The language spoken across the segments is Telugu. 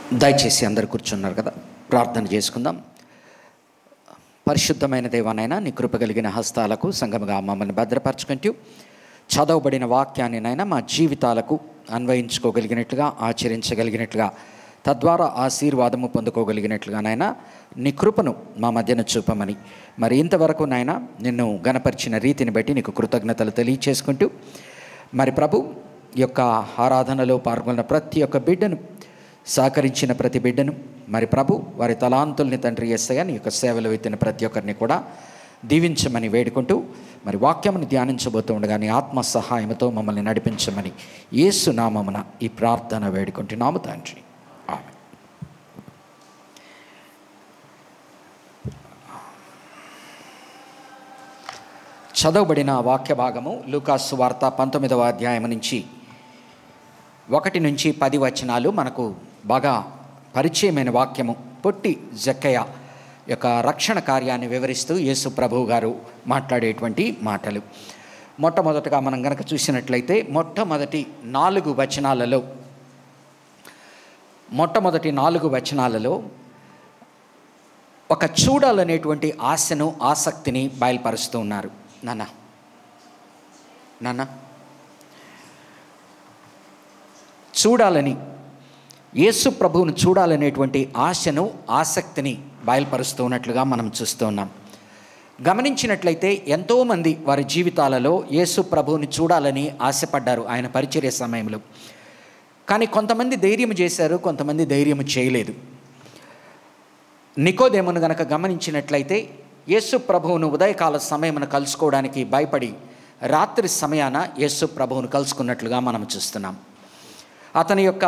దయచేసి అందరు కూర్చున్నారు కదా ప్రార్థన చేసుకుందాం పరిశుద్ధమైన దేవానైనా నీ కృప కలిగిన హస్తాలకు సంగముగా మమ్మల్ని భద్రపరచుకుంటూ చదవబడిన వాక్యాన్ని నైనా మా జీవితాలకు అన్వయించుకోగలిగినట్లుగా ఆచరించగలిగినట్లుగా తద్వారా ఆశీర్వాదము పొందుకోగలిగినట్లుగా నాయన నీ కృపను మా మధ్యన చూపమని మరి ఇంతవరకు నాయన నిన్ను గనపరిచిన రీతిని బట్టి నీకు కృతజ్ఞతలు తెలియచేసుకుంటూ మరి ప్రభు ఈ యొక్క ఆరాధనలో పాల్గొన్న ప్రతి ఒక్క బిడ్డను సహకరించిన ప్రతి బిడ్డను మరి ప్రభు వారి తలాంతుల్ని తండ్రి చేస్తాయా నీ యొక్క సేవలు ఎత్తిన ప్రతి ఒక్కరిని కూడా దీవించమని వేడుకుంటూ మరి వాక్యమును ధ్యానించబోతూ ఉండగా నీ ఆత్మ సహాయంతో మమ్మల్ని నడిపించమని యేసు నామమున ఈ ప్రార్థన వేడుకుంటున్నాము తండ్రి ఆమె చదవబడిన వాక్య భాగము లూకాసు వార్త పంతొమ్మిదవ అధ్యాయం నుంచి ఒకటి నుంచి పది వచనాలు మనకు బాగా పరిచయమైన వాక్యము పొట్టి జక్కయ్య యొక్క రక్షణ కార్యాన్ని వివరిస్తూ యేసు ప్రభువు గారు మాట్లాడేటువంటి మాటలు మొట్టమొదటగా మనం గనక చూసినట్లయితే మొట్టమొదటి నాలుగు వచనాలలో మొట్టమొదటి నాలుగు వచనాలలో ఒక చూడాలనేటువంటి ఆశను ఆసక్తిని బయలుపరుస్తూ ఉన్నారు నాన్న నాన్న చూడాలని యేసు ప్రభువును చూడాలనేటువంటి ఆశను ఆసక్తిని బయలుపరుస్తూ ఉన్నట్లుగా మనం చూస్తూ ఉన్నాం గమనించినట్లయితే ఎంతోమంది వారి జీవితాలలో యేసు ప్రభువుని చూడాలని ఆశపడ్డారు ఆయన పరిచర్య సమయంలో కానీ కొంతమంది ధైర్యం చేశారు కొంతమంది ధైర్యం చేయలేదు నికోదేమును గనక గమనించినట్లయితే యేసు ప్రభువును ఉదయకాల సమయమున కలుసుకోవడానికి భయపడి రాత్రి సమయాన యేసు ప్రభువును కలుసుకున్నట్లుగా మనం చూస్తున్నాం అతని యొక్క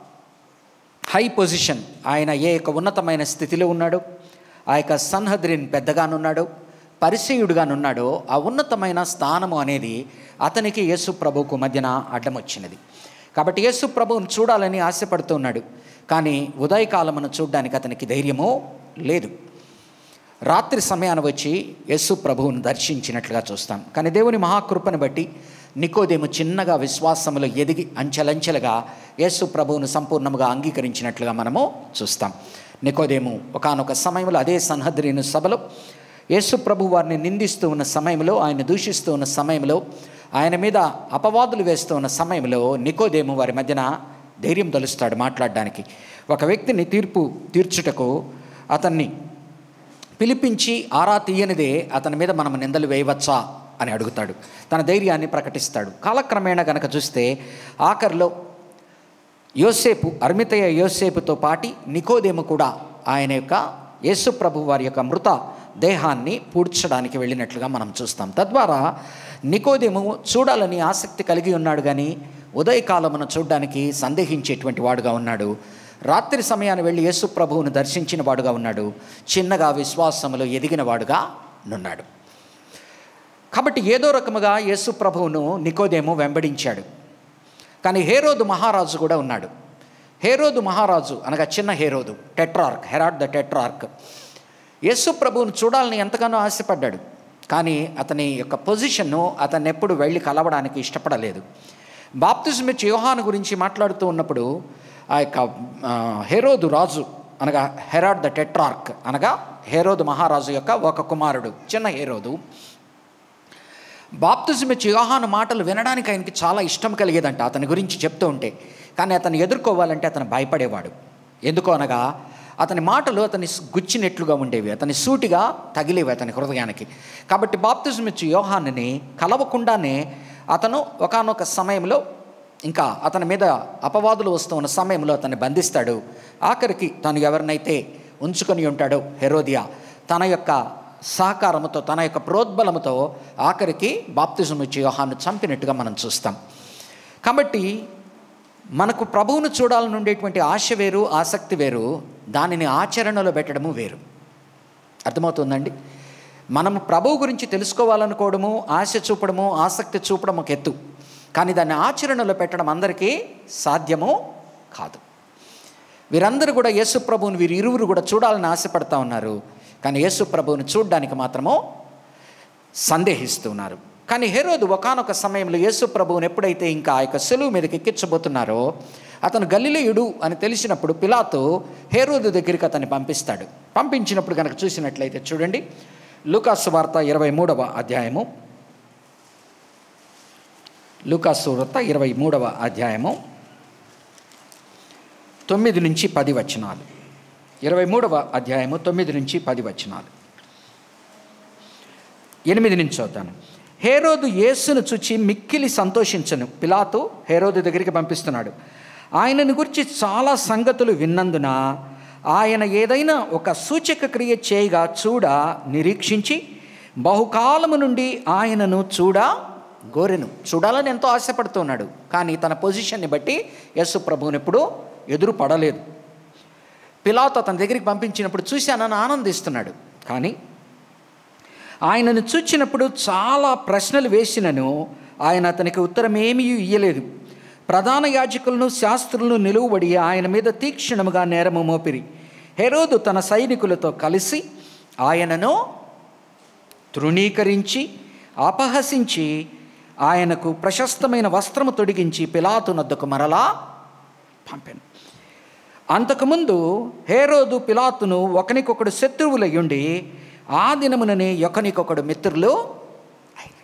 హై పొజిషన్ ఆయన ఏ యొక్క ఉన్నతమైన స్థితిలో ఉన్నాడు ఆ యొక్క సన్హద్రిన్ పెద్దగానున్నాడు పరిచయుడుగానున్నాడో ఆ ఉన్నతమైన స్థానము అనేది అతనికి యేసు ప్రభువుకు మధ్యన అడ్డం వచ్చినది కాబట్టి యేసు ప్రభువును చూడాలని ఆశపడుతూ ఉన్నాడు కానీ ఉదయకాలమును చూడడానికి అతనికి ధైర్యమో లేదు రాత్రి సమయాన వచ్చి యేసు ప్రభువును దర్శించినట్లుగా చూస్తాం కానీ దేవుని మహాకృపను బట్టి నికోదేము చిన్నగా విశ్వాసములో ఎదిగి అంచెలంచెలుగా యేసు ప్రభువును సంపూర్ణముగా అంగీకరించినట్లుగా మనము చూస్తాం నికోదేము ఒకనొక సమయంలో అదే సన్హద్రిను సభలో యేసు ప్రభు వారిని నిందిస్తూ ఉన్న సమయంలో ఆయన దూషిస్తూ ఉన్న సమయంలో ఆయన మీద అపవాదులు వేస్తూ ఉన్న సమయంలో నికోదేము వారి మధ్యన ధైర్యం తలుస్తాడు మాట్లాడడానికి ఒక వ్యక్తిని తీర్పు తీర్చుటకు అతన్ని పిలిపించి ఆరా తీయనిదే అతని మీద మనం నిందలు వేయవచ్చా అని అడుగుతాడు తన ధైర్యాన్ని ప్రకటిస్తాడు కాలక్రమేణా గనక చూస్తే ఆఖరిలో యోసేపు అర్మితయ్య యోసేపుతో పాటి నికోదేము కూడా ఆయన యొక్క యేసు ప్రభు వారి యొక్క మృత దేహాన్ని పూడ్చడానికి వెళ్ళినట్లుగా మనం చూస్తాం తద్వారా నికోదేము చూడాలని ఆసక్తి కలిగి ఉన్నాడు కానీ ఉదయకాలమున చూడడానికి సందేహించేటువంటి వాడుగా ఉన్నాడు రాత్రి సమయాన్ని వెళ్ళి యేసు ప్రభువును దర్శించిన వాడుగా ఉన్నాడు చిన్నగా విశ్వాసములో ఎదిగిన వాడుగా నున్నాడు కాబట్టి ఏదో రకముగా యేసు ప్రభువును నికోదేము వెంబడించాడు కానీ హేరోదు మహారాజు కూడా ఉన్నాడు హేరోదు మహారాజు అనగా చిన్న హేరోదు టెట్రార్క్ హెరాడ్ ద టెట్రార్క్ యేసు ప్రభువును చూడాలని ఎంతగానో ఆశపడ్డాడు కానీ అతని యొక్క పొజిషన్ను అతన్ని ఎప్పుడు వెళ్ళి కలవడానికి ఇష్టపడలేదు బాప్తిజమిచ్చి యోహాను గురించి మాట్లాడుతూ ఉన్నప్పుడు ఆ యొక్క ఆ, హెరోదు రాజు అనగా హెరాడ్ ద టెట్రార్క్ అనగా హెరోదు మహారాజు యొక్క ఒక కుమారుడు చిన్న హెరోదు బాప్తిజమిచ్చి యోహాను మాటలు వినడానికి ఆయనకి చాలా ఇష్టం కలిగేదంట అతని గురించి చెప్తూ ఉంటే కానీ అతను ఎదుర్కోవాలంటే అతను భయపడేవాడు ఎందుకో అనగా అతని మాటలు అతని గుచ్చినట్లుగా ఉండేవి అతని సూటిగా తగిలేవి అతని హృదయానికి కాబట్టి బాప్తిజమిచ్చి యోహాన్ని కలవకుండానే అతను ఒకానొక సమయంలో ఇంకా అతని మీద అపవాదులు వస్తూ ఉన్న సమయంలో అతన్ని బంధిస్తాడు ఆఖరికి తను ఎవరినైతే ఉంచుకొని ఉంటాడో హెరోదియా తన యొక్క సహకారముతో తన యొక్క ప్రోద్బలముతో ఆఖరికి బాప్తిజం ఇచ్చి యోహాన్ని చంపినట్టుగా మనం చూస్తాం కాబట్టి మనకు ప్రభువును చూడాలని ఉండేటువంటి ఆశ వేరు ఆసక్తి వేరు దానిని ఆచరణలో పెట్టడము వేరు అర్థమవుతుందండి మనము ప్రభువు గురించి తెలుసుకోవాలనుకోవడము ఆశ చూపడము ఆసక్తి చూపడం ఒక ఎత్తు కానీ దాన్ని ఆచరణలో పెట్టడం అందరికీ సాధ్యము కాదు వీరందరూ కూడా యేసు ప్రభువుని వీరు ఇరువురు కూడా చూడాలని ఆశపడతా ఉన్నారు కానీ యేసు ప్రభువుని చూడడానికి మాత్రము సందేహిస్తున్నారు కానీ హెరోదు ఒకానొక సమయంలో యేసు ప్రభువుని ఎప్పుడైతే ఇంకా ఆ యొక్క సెలువు మీదకి ఎక్కించబోతున్నారో అతను గలిలేయుడు అని తెలిసినప్పుడు పిలాతు హేరోదు దగ్గరికి అతన్ని పంపిస్తాడు పంపించినప్పుడు కనుక చూసినట్లయితే చూడండి లూకాసు వార్త ఇరవై మూడవ అధ్యాయము లూకాసు వార్త ఇరవై మూడవ అధ్యాయము తొమ్మిది నుంచి పది వచనాలు ఇరవై మూడవ అధ్యాయము తొమ్మిది నుంచి పది వచనాలు ఎనిమిది నుంచి చదువుతాను హేరోదు యేసును చూచి మిక్కిలి సంతోషించను పిలాతు హేరోదు దగ్గరికి పంపిస్తున్నాడు ఆయనను గురించి చాలా సంగతులు విన్నందున ఆయన ఏదైనా ఒక సూచక క్రియ చేయగా చూడ నిరీక్షించి బహుకాలము నుండి ఆయనను చూడ గోరెను చూడాలని ఎంతో ఆశపడుతున్నాడు కానీ తన పొజిషన్ని బట్టి యేసు ప్రభువుని ఎప్పుడూ ఎదురు పడలేదు పిలాతు అతని దగ్గరికి పంపించినప్పుడు చూశానని ఆనందిస్తున్నాడు కానీ ఆయనను చూచినప్పుడు చాలా ప్రశ్నలు వేసినను ఆయన అతనికి ఉత్తరం ఏమీ ఇయ్యలేదు ప్రధాన యాజకులను శాస్త్రులను నిలువబడి ఆయన మీద తీక్షణముగా నేరము మోపిరి హెరోదు తన సైనికులతో కలిసి ఆయనను తృణీకరించి అపహసించి ఆయనకు ప్రశస్తమైన వస్త్రము తొడిగించి పిలాతు నద్దకు మరలా పంపాను అంతకుముందు హేరోదు పిలాతును ఒకనికొకడు శత్రువులయ్యుండి ఆ దినముననే ఒకనికొకడు మిత్రులు అయిరి.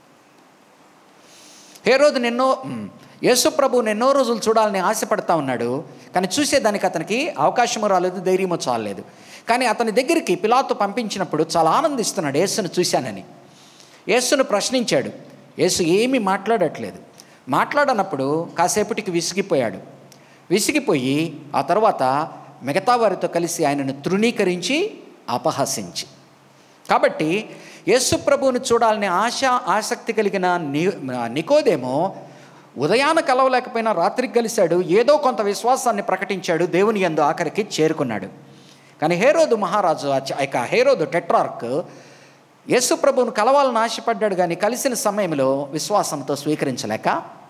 హేరోదు ఎన్నో యేసు ప్రభువుని ఎన్నో రోజులు చూడాలని ఆశపడతా ఉన్నాడు కానీ చూసేదానికి అతనికి అవకాశము రాలేదు ధైర్యము చాలలేదు కానీ అతని దగ్గరికి పిలాతు పంపించినప్పుడు చాలా ఆనందిస్తున్నాడు యేసును చూశానని యేసును ప్రశ్నించాడు యేసు ఏమీ మాట్లాడట్లేదు మాట్లాడనప్పుడు కాసేపటికి విసిగిపోయాడు విసిగిపోయి ఆ తర్వాత మిగతా వారితో కలిసి ఆయనను తృణీకరించి అపహసించి కాబట్టి యేసు ప్రభువుని చూడాలని ఆశ ఆసక్తి కలిగిన ని నికోదేమో ఉదయాన కలవలేకపోయినా రాత్రికి కలిశాడు ఏదో కొంత విశ్వాసాన్ని ప్రకటించాడు దేవుని యందు ఆఖరికి చేరుకున్నాడు కానీ హేరోదు మహారాజు ఆ చ- ఇక హేరోదు టెట్రార్క్ యేసు ప్రభువును కలవాలని ఆశపడ్డాడు కానీ కలిసిన సమయంలో విశ్వాసంతో స్వీకరించలేక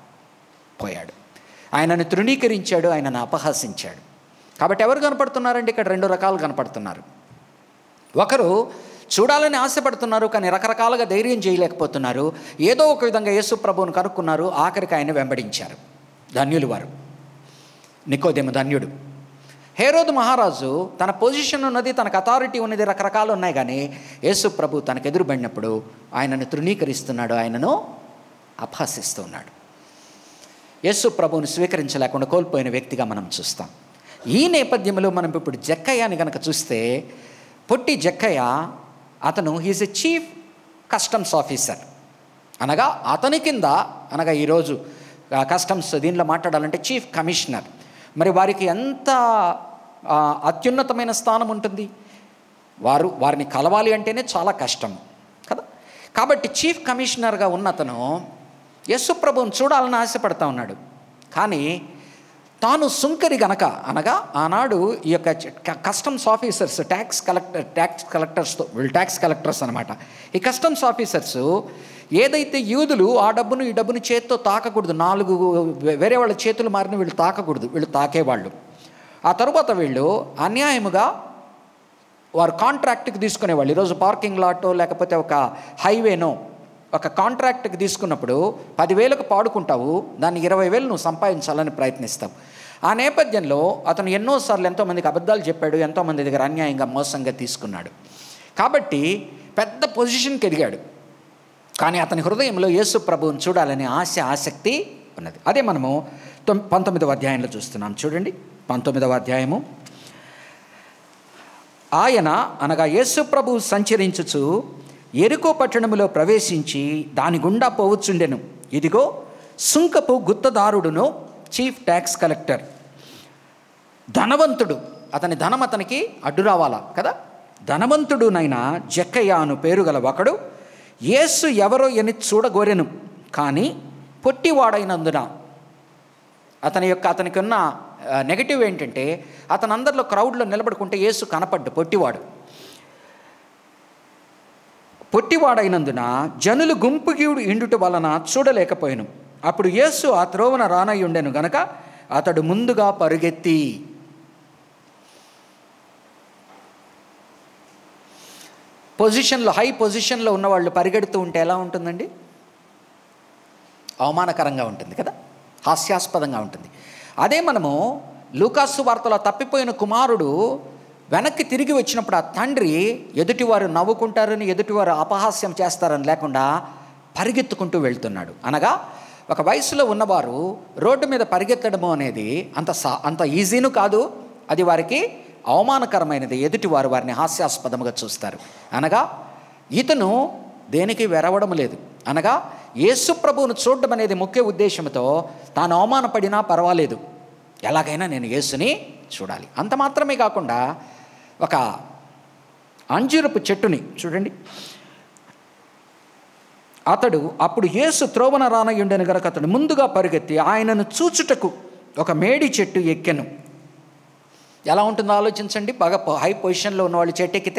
పోయాడు ఆయనను తృణీకరించాడు ఆయనను అపహాసించాడు కాబట్టి ఎవరు కనపడుతున్నారండి ఇక్కడ రెండు రకాలు కనపడుతున్నారు ఒకరు చూడాలని ఆశపడుతున్నారు కానీ రకరకాలుగా ధైర్యం చేయలేకపోతున్నారు ఏదో ఒక విధంగా యేసు ప్రభువును కనుక్కున్నారు ఆఖరికి ఆయన వెంబడించారు ధన్యులు వారు నికోదేమ ధన్యుడు హేరోదు మహారాజు తన పొజిషన్ ఉన్నది తనకు అథారిటీ ఉన్నది రకరకాలు ఉన్నాయి కానీ యేసు ప్రభు తనకు ఎదురుబడినప్పుడు ఆయనను తృణీకరిస్తున్నాడు ఆయనను అపహసిస్తున్నాడు యేసు ప్రభువుని స్వీకరించలేకుండా కోల్పోయిన వ్యక్తిగా మనం చూస్తాం ఈ నేపథ్యంలో మనం ఇప్పుడు జక్కయ్యని కనుక చూస్తే పొట్టి జక్కయ్య అతను he's a chief customs officer అనగా అతని కింద అనగా ఈరోజు ఆ, కస్టమ్స్ దీనిలో మాట్లాడాలంటే చీఫ్ కమిషనర్ మరి వారికి ఎంత ఆ, అత్యున్నతమైన స్థానం ఉంటుంది వారు వారిని కలవాలి అంటేనే చాలా కష్టం కదా కాబట్టి చీఫ్ కమిషనర్గా ఉన్న అతను యస్సు ప్రభువుని చూడాలని ఆశపడతా ఉన్నాడు కానీ తాను సుంకరి గనక అనగా ఆనాడు ఈ యొక్క క- customs officers tax collector tax కలెక్టర్స్తో వీళ్ళు ట్యాక్స్ కలెక్టర్స్ అనమాట ఈ కస్టమ్స్ ఆఫీసర్స్ ఏదైతే యూదులు ఆ డబ్బును ఈ డబ్బును చేత్తో తాకకూడదు నాలుగు వేరే వాళ్ళ చేతులు మారిన వీళ్ళు తాకకూడదు వీళ్ళు తాకేవాళ్ళు ఆ తరువాత వీళ్ళు అన్యాయముగా వారు కాంట్రాక్ట్కి తీసుకునేవాళ్ళు ఈరోజు పార్కింగ్ లాటో లేకపోతే ఒక హైవేనో ఒక కాంట్రాక్ట్కి తీసుకున్నప్పుడు పదివేలకు పాడుకుంటావు దాన్ని ఇరవై వేలు నువ్వు సంపాదించాలని ప్రయత్నిస్తావు ఆ నేపథ్యంలో అతను ఎన్నోసార్లు ఎంతోమందికి అబద్ధాలు చెప్పాడు ఎంతోమంది దగ్గర అన్యాయంగా మోసంగా తీసుకున్నాడు కాబట్టి పెద్ద పొజిషన్కి ఎదిగాడు కానీ అతని హృదయంలో యేసు ప్రభువుని చూడాలనే ఆశ ఆసక్తి ఉన్నది అదే మనము తొమ్ పంతొమ్మిదవ అధ్యాయంలో చూస్తున్నాం చూడండి పంతొమ్మిదవ అధ్యాయము ఆయన అనగా యేసు ప్రభు సంచరించుచు ఎరుకో పట్టణములో ప్రవేశించి దాని గుండా పోవచ్చుండెను ఇదిగో సుంకపు గుత్తదారుడును చీఫ్ ట్యాక్స్ కలెక్టర్ ధనవంతుడు అతని ధనం అతనికి అడ్డు రావాలా కదా ధనవంతుడునైనా జక్కయ్య అను పేరు గల ఒకడు యేసు ఎవరో అని చూడగోరెను కానీ పొట్టివాడైనందున అతని యొక్క అతనికి ఉన్న నెగటివ్ ఏంటంటే అతను అందరిలో క్రౌడ్లో నిలబడుకుంటే యేసు కనపడ్డు పొట్టివాడు పొట్టివాడైనందున జనులు గుంపుగీడు ఇండుట వలన చూడలేకపోయాను అప్పుడు యేసు ఆ త్రోవన రానై ఉండెను గనక అతడు ముందుగా పరుగెత్తి పొజిషన్లో హై పొజిషన్లో ఉన్న వాళ్ళు పరిగెడుతూ ఉంటే ఎలా ఉంటుందండి అవమానకరంగా ఉంటుంది కదా హాస్యాస్పదంగా ఉంటుంది అదే మనము లూకాసు వార్తలో తప్పిపోయిన కుమారుడు వెనక్కి తిరిగి వచ్చినప్పుడు ఆ తండ్రి ఎదుటివారు నవ్వుకుంటారని ఎదుటివారు అపహాస్యం చేస్తారని లేకుండా పరిగెత్తుకుంటూ వెళ్తున్నాడు అనగా ఒక వయసులో ఉన్నవారు రోడ్డు మీద పరిగెత్తడము అనేది అంత సా అంత ఈజీను కాదు అది వారికి అవమానకరమైనది ఎదుటివారు వారిని హాస్యాస్పదముగా చూస్తారు అనగా ఇతను దేనికి వెరవడం లేదు అనగా యేసు ప్రభువును చూడడం అనేది ముఖ్య ఉద్దేశంతో తాను అవమానపడినా పర్వాలేదు ఎలాగైనా నేను యేసుని చూడాలి అంత మాత్రమే కాకుండా ఒక అంజూరపు చెట్టుని చూడండి అతడు అప్పుడు యేసు త్రోవన రానయ్యుండెను గనక అతడు ముందుగా పరిగెత్తి ఆయనను చూచుటకు ఒక మేడి చెట్టు ఎక్కెను ఎలా ఉంటుందో ఆలోచించండి బాగా పొ- హై పొజిషన్లో ఉన్నవాళ్ళు చెట్టు ఎక్కితే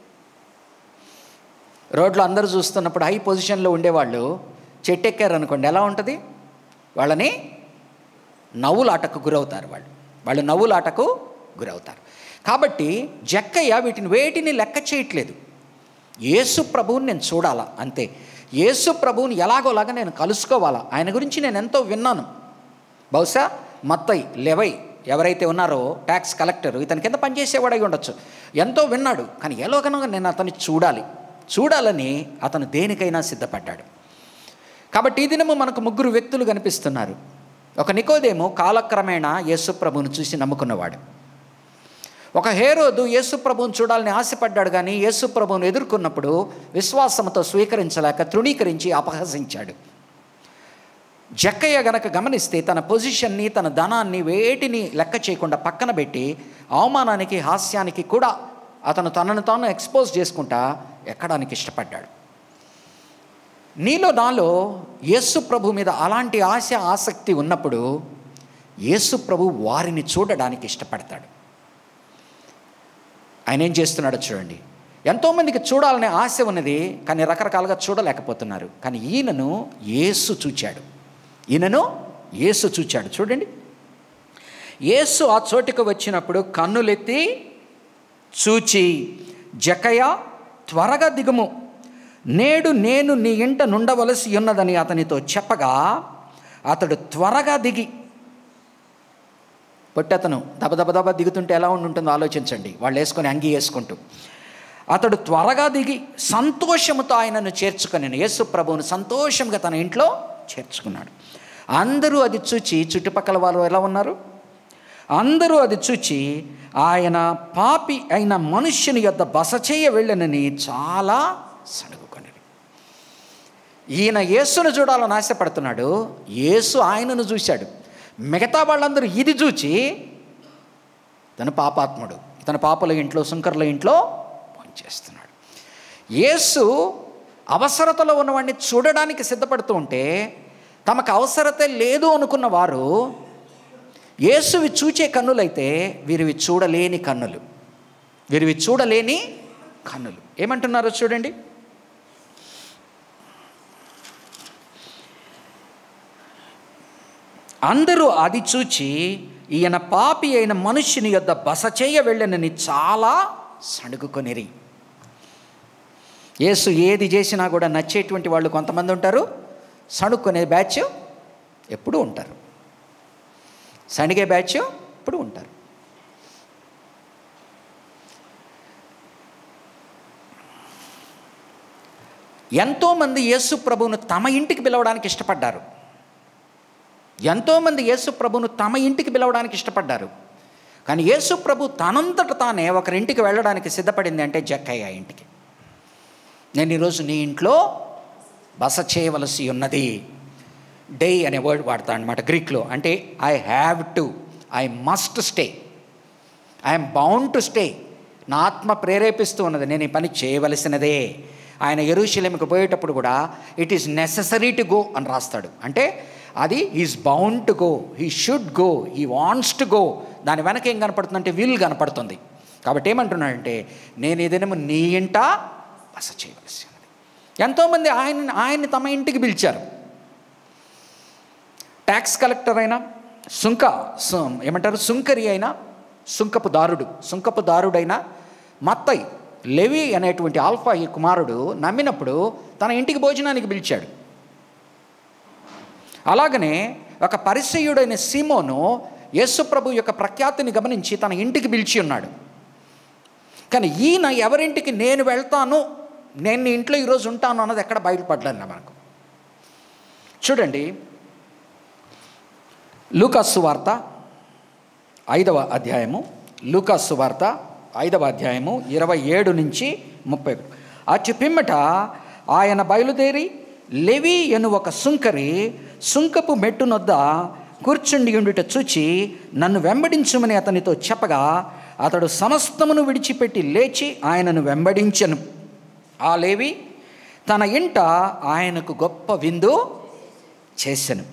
రోడ్లో అందరూ చూస్తున్నప్పుడు హై పొజిషన్లో ఉండేవాళ్ళు చెట్టు ఎక్కారనుకోండి ఎలా ఉంటుంది వాళ్ళని నవ్వులాటకు గురవుతారు వాళ్ళు వాళ్ళు నవ్వులాటకు గురవుతారు కాబట్టి జక్కయ్య వీటిని వేటిని లెక్క చేయట్లేదు యేసు ప్రభువుని నేను చూడాలా అంతే యేసు ప్రభువుని ఎలాగోలాగా నేను కలుసుకోవాలా ఆయన గురించి నేను ఎంతో విన్నాను బహుశా మత్తై లెవై ఎవరైతే ఉన్నారో ట్యాక్స్ కలెక్టర్ ఇతని కింద పనిచేసేవాడై ఉండొచ్చు ఎంతో విన్నాడు కానీ ఎలాగనగా నేను అతన్ని చూడాలి చూడాలని అతను దేనికైనా సిద్ధపడ్డాడు కాబట్టి ఈ దినము మనకు ముగ్గురు వ్యక్తులు కనిపిస్తున్నారు ఒక నికోదేమో కాలక్రమేణా యేసు ప్రభువును చూసి నమ్ముకున్నవాడు ఒక హేరోదు యేసు ప్రభువును చూడాలని ఆశపడ్డాడు కానీ యేసు ప్రభువును ఎదుర్కొన్నప్పుడు విశ్వాసంతో స్వీకరించలేక తృణీకరించి అపహసించాడు జక్కయ్య గనక గమనిస్తే తన పొజిషన్ని తన ధనాన్ని వేటిని లెక్క చేయకుండా పక్కన పెట్టి అవమానానికి హాస్యానికి కూడా అతను తనను తాను ఎక్స్పోజ్ చేసుకుంటా ఎక్కడానికి ఇష్టపడ్డాడు నీలో నాలో యేసు ప్రభు మీద అలాంటి ఆశ ఆసక్తి ఉన్నప్పుడు యేసు ప్రభు వారిని చూడడానికి ఇష్టపడతాడు ఆయన ఏం చేస్తున్నాడో చూడండి ఎంతోమందికి చూడాలనే ఆశ ఉన్నది కానీ రకరకాలుగా చూడలేకపోతున్నారు కానీ ఈయనను యేసు చూచాడు ఈయనను యేసు చూచాడు చూడండి యేసు ఆ చోటుకు వచ్చినప్పుడు కన్నులెత్తి చూచి జకయ త్వరగా దిగుము నేడు నేను నీ ఇంట నుండవలసి ఉన్నదని అతనితో చెప్పగా అతడు త్వరగా దిగి పొట్టి అతను దబ దబ దిగుతుంటే ఎలా ఉండి ఉంటుందో ఆలోచించండి వాళ్ళు వేసుకొని అంగి వేసుకుంటూ అతడు త్వరగా దిగి సంతోషముతో ఆయనను చేర్చుకొని యేసు ప్రభువును సంతోషంగా తన ఇంట్లో చేర్చుకున్నాడు అందరూ అది చూచి చుట్టుపక్కల వాళ్ళు ఎలా ఉన్నారు అందరూ అది చూచి ఆయన పాపి అయిన మనుష్యుని యొద్ద బస చేయ వెళ్ళనని చాలా సణుగుకొని ఈయన యేసును చూడాలని ఆశపడుతున్నాడు యేసు ఆయనను చూశాడు మిగతా వాళ్ళందరూ ఇది చూచి తన పాపాత్ముడు తన పాపల ఇంట్లో శంకర్ల ఇంట్లో పనిచేస్తున్నాడు యేసు అవసరతలో ఉన్నవాడిని చూడడానికి సిద్ధపడుతూ ఉంటే తమకు అవసరత లేదు అనుకున్న వారు యేసువి చూచే కన్నులైతే వీరివి చూడలేని కన్నులు వీరివి చూడలేని కన్నులు ఏమంటున్నారో చూడండి అందరూ అది చూచి ఈయన పాపి అయిన మనుష్యుని యొద్ద బస చేయ వెళ్ళనని చాలా సణుగుకొనిరి యేసు ఏది చేసినా కూడా నచ్చేటువంటి వాళ్ళు కొంతమంది ఉంటారు సణుక్కునే బ్యాచ్ ఎప్పుడూ ఉంటారు సణిగే బ్యాచ్ ఎప్పుడు ఉంటారు ఎంతోమంది యేసు ప్రభువును తమ ఇంటికి పిలవడానికి ఇష్టపడ్డారు ఎంతోమంది యేసు ప్రభును తమ ఇంటికి పిలవడానికి ఇష్టపడ్డారు కానీ యేసు ప్రభు తనంతట తానే ఒకరింటికి వెళ్ళడానికి సిద్ధపడింది అంటే జక్కయ్య ఇంటికి నేను ఈరోజు నీ ఇంట్లో బస చేయవలసి ఉన్నది డే అనే వర్డ్ వాడతాను అనమాట గ్రీక్లో అంటే I have to I must stay I'm bound to stay నా ఆత్మ ప్రేరేపిస్తూ ఉన్నది నేను ఈ పని చేయవలసినదే ఆయన ఎరుశలేమికి పోయేటప్పుడు కూడా it is necessary to go అని రాస్తాడు అంటే అది is bound to go he should go he wants to go దాని వెనక ఏం కనపడుతుందంటే విల్ కనపడుతుంది కాబట్టి ఏమంటున్నాడంటే నేను ఏదైనా నీ ఇంట బస చేయవలసి ఉన్నది ఎంతోమంది ఆయన ఆయన్ని తమ ఇంటికి పిలిచారు ట్యాక్స్ కలెక్టర్ అయినా సుంక సు- ఏమంటారు సుంకరి అయినా సుంకపు దారుడు సుంకపు దారుడైన మత్తై లెవి అనేటువంటి ఆల్ఫా ఈ కుమారుడు నమ్మినప్పుడు తన ఇంటికి భోజనానికి పిలిచాడు అలాగనే ఒక పరిచయుడైన సీమోను యేసు ప్రభు యొక్క ప్రఖ్యాతిని గమనించి తన ఇంటికి పిలిచి ఉన్నాడు కానీ ఈయన ఎవరింటికి నేను వెళ్తాను నేను నీ ఇంట్లో ఈరోజు ఉంటాను అన్నది ఎక్కడ బయటపడలేదు మనకు చూడండి లూకాసు వార్త ఐదవ అధ్యాయము లూకాసు వార్త ఐదవ అధ్యాయము ఇరవై ఏడు నుంచి ముప్పై అటు పిమ్మట ఆయన బయలుదేరి లెవి ఎను ఒక సుంకరి సుంకపు మెట్టునొద్ద కూర్చుండి ఉండుట చూచి నన్ను వెంబడించుమని అతనితో చెప్పగా అతడు సమస్తమును విడిచిపెట్టి లేచి ఆయనను వెంబడించను ఆ లేవి తన ఇంట ఆయనకు గొప్ప విందు చేసెను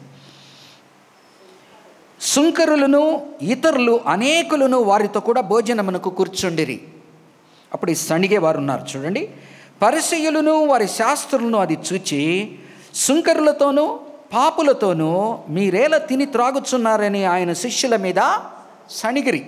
సుంకరులను ఇతరులు అనేకులను వారితో కూడా భోజనమునకు కూర్చుండిరి అప్పుడు ఈ సణిగే వారు ఉన్నారు చూడండి పరిసయులను వారి శాస్త్రులను అది చూచి సుంకరులతోనూ పాపులతోనూ మీరేలా తిని త్రాగుచున్నారని ఆయన శిష్యుల మీద సణిగిరి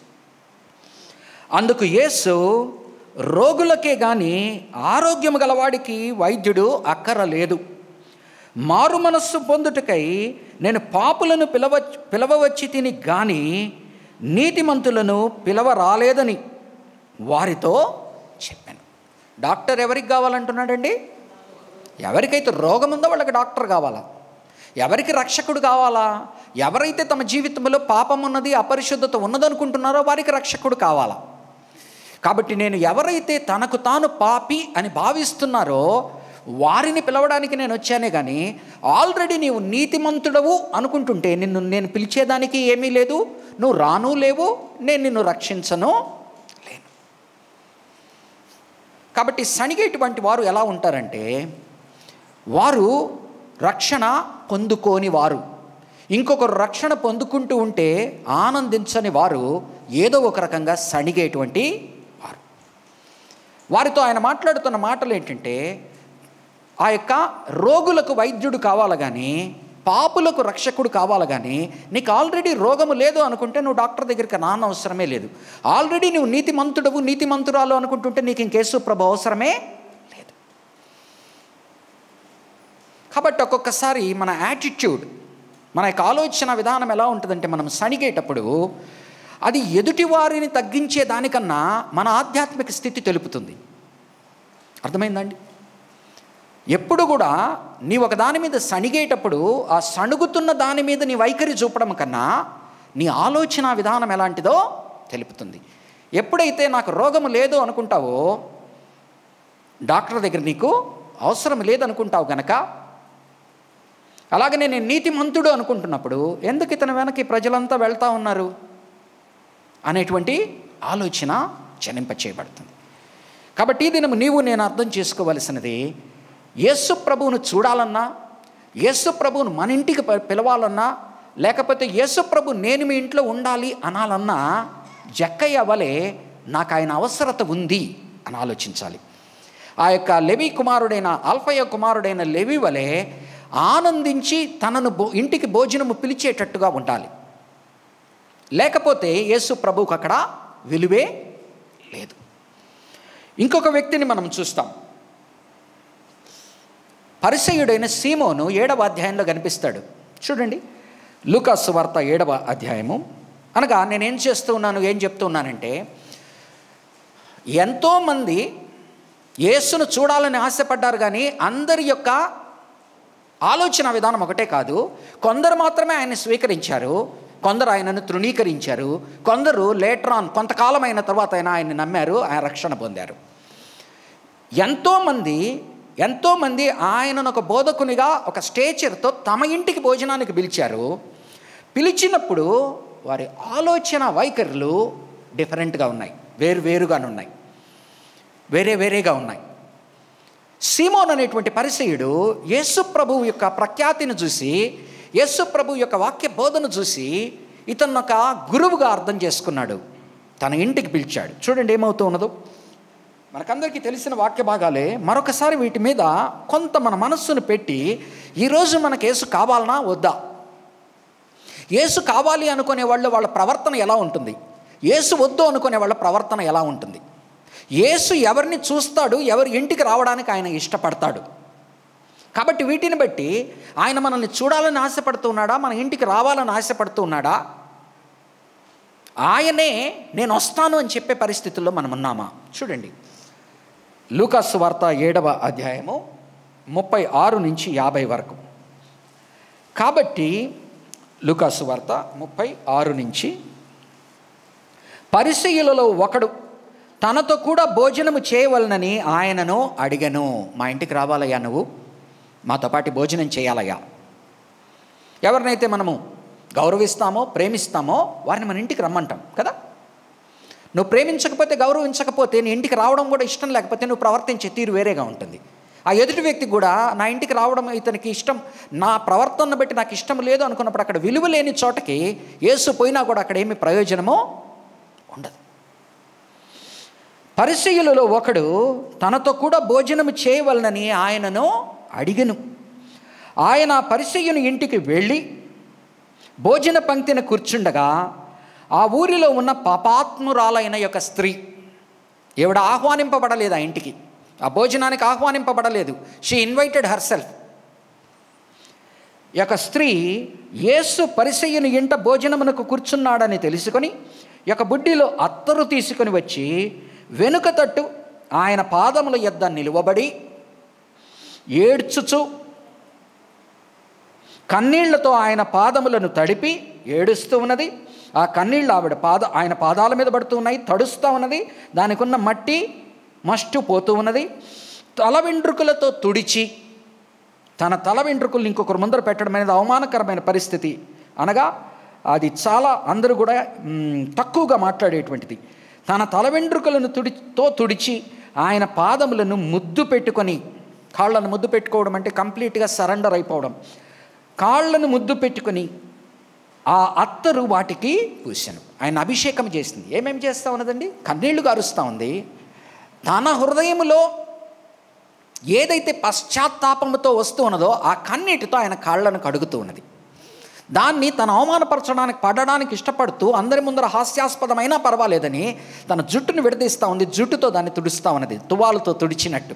అందుకు యేసు రోగులకే గాని ఆరోగ్యం గలవాడికి వైద్యుడు అక్కర లేదు మారు మనస్సు పొందుటకై నేను పాపులను పిలవ పిలవవచ్చి తిని గాని నీతిమంతులను పిలవ రాలేదని వారితో చెప్పాను డాక్టర్ ఎవరికి కావాలంటున్నాడండి ఎవరికైతే రోగం ఉందో వాళ్ళకి డాక్టర్ కావాలా ఎవరికి రక్షకుడు కావాలా ఎవరైతే తమ జీవితంలో పాపం ఉన్నది అపరిశుద్ధత ఉన్నదనుకుంటున్నారో వారికి రక్షకుడు కావాలా కాబట్టి నేను ఎవరైతే తనకు తాను పాపి అని భావిస్తున్నారో వారిని పిలవడానికి నేను వచ్చానే కానీ ఆల్రెడీ నీవు నీతిమంతుడవు అనుకుంటుంటే నిన్ను నేను పిలిచేదానికి ఏమీ లేదు నువ్వు రాను లేవు నేను నిన్ను రక్షించను లేను కాబట్టి సణిగేటువంటి వారు ఎలా ఉంటారంటే వారు రక్షణ పొందుకోని వారు ఇంకొకరు రక్షణ పొందుకుంటూ ఉంటే ఆనందించని వారు ఏదో ఒక రకంగా సణిగేటువంటి వారు వారితో ఆయన మాట్లాడుతున్న మాటలు ఏంటంటే ఆ యొక్క రోగులకు వైద్యుడు కావాలి కానీ పాపులకు రక్షకుడు కావాలి కానీ నీకు ఆల్రెడీ రోగము లేదు అనుకుంటే నువ్వు డాక్టర్ దగ్గరికి రాన అవసరమే లేదు ఆల్రెడీ నువ్వు నీతిమంతుడవు నీతిమంతురాలు అనుకుంటుంటే నీకు ఇంకేసు ప్రభు అవసరమే లేదు కాబట్టి ఒక్కొక్కసారి మన యాటిట్యూడ్ మన యొక్క ఆలోచన విధానం ఎలా ఉంటుందంటే మనం సణిగేటప్పుడు అది ఎదుటి వారిని తగ్గించే దానికన్నా మన ఆధ్యాత్మిక స్థితి తెలుపుతుంది అర్థమైందండి ఎప్పుడు కూడా నీ ఒక దాని మీద సణిగేటప్పుడు ఆ సణుగుతున్న దాని మీద నీ వైఖరి చూపడం కన్నా నీ ఆలోచన విధానం ఎలాంటిదో తెలుపుతుంది ఎప్పుడైతే నాకు రోగము లేదు అనుకుంటావో డాక్టర్ దగ్గర నీకు అవసరం లేదనుకుంటావు గనక అలాగనే నేను నీతిమంతుడు అనుకుంటున్నప్పుడు ఎందుకు ఇతని వెనక్కి ప్రజలంతా వెళ్తా ఉన్నారు అనేటువంటి ఆలోచన జనింప చేయబడుతుంది కాబట్టి ఈ దినం నీవు నేను అర్థం చేసుకోవలసినది యేసు ప్రభువును చూడాలన్నా యేసు ప్రభువును మన ఇంటికి ప- పిలవాలన్నా లేకపోతే యేసు ప్రభు నేను మీ ఇంట్లో ఉండాలి అనాలన్నా జక్కయ్య వలె నాకు ఆయన అవసరత ఉంది అని ఆలోచించాలి ఆ యొక్క లెవి కుమారుడైన అల్ఫయ కుమారుడైన లెవి వలె ఆనందించి తనను భో ఇంటికి భోజనము పిలిచేటట్టుగా ఉండాలి లేకపోతే యేసు ప్రభువుకు అక్కడ విలువే లేదు ఇంకొక వ్యక్తిని మనం చూస్తాం పరిసయుడైన సీమోను ఏడవ అధ్యాయంలో కనిపిస్తాడు చూడండి లూకాసు వార్త ఏడవ అధ్యాయము అనగా నేనేం చేస్తూ ఉన్నాను ఏం చెప్తూ ఉన్నానంటే ఎంతోమంది యేసును చూడాలని ఆశపడ్డారు కానీ అందరి యొక్క ఆలోచన విధానం ఒకటే కాదు కొందరు మాత్రమే ఆయన్ని స్వీకరించారు కొందరు ఆయనను తృణీకరించారు కొందరు లేటర్ ఆన్ కొంతకాలం అయిన తర్వాత ఆయన ఆయన్ని నమ్మారు ఆయన రక్షణ పొందారు ఎంతోమంది ఎంతోమంది ఆయనను ఒక బోధకునిగా ఒక స్టేచర్తో తమ ఇంటికి భోజనానికి పిలిచారు పిలిచినప్పుడు వారి ఆలోచన వైఖరులు డిఫరెంట్గా ఉన్నాయి వేరు వేరుగానే ఉన్నాయి వేరే వేరేగా ఉన్నాయి సీమోన్ అనేటువంటి పరిచయుడు యేసు ప్రభువు యొక్క ప్రఖ్యాతిని చూసి యేసు ప్రభు యొక్క వాక్య బోధను చూసి ఇతను ఒక గురువుగా అర్థం చేసుకున్నాడు తన ఇంటికి పిలిచాడు చూడండి ఏమవుతూ ఉన్నదో మనకందరికీ తెలిసిన వాక్య భాగాలే మరొకసారి వీటి మీద కొంత మన మనస్సును పెట్టి ఈరోజు మనకు యేసు కావాలనా వద్దా యేసు కావాలి అనుకునే వాళ్ళు వాళ్ళ ప్రవర్తన ఎలా ఉంటుంది యేసు వద్దు అనుకునే వాళ్ళ ప్రవర్తన ఎలా ఉంటుంది యేసు ఎవరిని చూస్తాడు ఎవరి ఇంటికి రావడానికి ఆయన ఇష్టపడతాడు కాబట్టి వీటిని బట్టి ఆయన మనల్ని చూడాలని ఆశపడుతున్నాడా మన ఇంటికి రావాలని ఆశపడుతున్నాడా ఆయనే నేను వస్తాను అని చెప్పే పరిస్థితుల్లో మనం ఉన్నామా చూడండి లూకాస్ వార్త ఏడవ అధ్యాయము ముప్పై ఆరు నుంచి యాభై వరకు కాబట్టి లూకాసు వార్త ముప్పై ఆరు నుంచి పరిసయ్యులలో ఒకడు తనతో కూడా భోజనము చేయవలనని ఆయనను అడిగను మా ఇంటికి రావాలయ్యా నువ్వు మాతో పాటు భోజనం చేయాలయ్యా ఎవరినైతే మనము గౌరవిస్తామో ప్రేమిస్తామో వారిని మన ఇంటికి రమ్మంటాం కదా నువ్వు ప్రేమించకపోతే గౌరవించకపోతే నీ ఇంటికి రావడం కూడా ఇష్టం లేకపోతే నువ్వు ప్రవర్తించే తీరు వేరేగా ఉంటుంది ఆ ఎదుటి వ్యక్తి కూడా నా ఇంటికి రావడం ఇతనికి ఇష్టం నా ప్రవర్తనను బట్టి నాకు ఇష్టం లేదు అనుకున్నప్పుడు అక్కడ విలువ లేని చోటకి యేసు పోయినా కూడా అక్కడ ఏమి ప్రయోజనమో ఉండదు పరిచయులలో ఒకడు తనతో కూడా భోజనము చేయవలనని ఆయనను అడిగను ఆయన పరిచయుని ఇంటికి వెళ్ళి భోజన పంక్తిన కూర్చుండగా ఆ ఊరిలో ఉన్న పాపాత్మురాలైన యొక్క స్త్రీ ఈవిడ ఆహ్వానింపబడలేదు ఆ ఇంటికి ఆ భోజనానికి ఆహ్వానింపబడలేదు షీ ఇన్వైటెడ్ హర్ సెల్ఫ్ యొక్క స్త్రీ యేసు పరిసయ్యుని ఇంట భోజనమునకు కూర్చున్నాడని తెలుసుకొని యొక్క బుడ్డిలో అత్తరు తీసుకొని వచ్చి వెనుక తట్టు ఆయన పాదముల యొద్ద నిలువబడి ఏడ్చుచు కన్నీళ్లతో ఆయన పాదములను తడిపి ఏడుస్తూ ఉన్నది ఆ కన్నీళ్ళు ఆవిడ పాద ఆయన పాదాల మీద పడుతూ ఉన్నాయి తడుస్తూ ఉన్నది దానికి ఉన్న మట్టి మస్టు పోతూ ఉన్నది తల వెంట్రుకలతో తుడిచి తన తల వెంట్రుకలు ఇంకొకరు ముందర పెట్టడం అనేది అవమానకరమైన పరిస్థితి అనగా అది చాలా అందరూ కూడా మ్, తక్కువగా మాట్లాడేటువంటిది తన తల వెంట్రుకలను తుడితో తుడిచి ఆయన పాదములను ముద్దు పెట్టుకొని కాళ్ళను ముద్దు పెట్టుకోవడం అంటే కంప్లీట్గా సరెండర్ అయిపోవడం కాళ్ళను ముద్దు పెట్టుకొని ఆ అత్తరు వాటికి పూసాను ఆయన అభిషేకం చేసింది ఏమేమి చేస్తూ ఉన్నదండి కన్నీళ్లు గారుస్తూ ఉంది తన హృదయములో ఏదైతే పశ్చాత్తాపముతో వస్తూ ఉన్నదో ఆ కన్నీటితో ఆయన కాళ్ళను కడుగుతూ ఉన్నది దాన్ని తన అవమానపరచడానికి పడడానికి ఇష్టపడుతూ అందరి ముందర హాస్యాస్పదమైనా పర్వాలేదని తన జుట్టును విడదీస్తూ ఉంది జుట్టుతో దాన్ని తుడుస్తూ ఉన్నది తువాలతో తుడిచినట్టు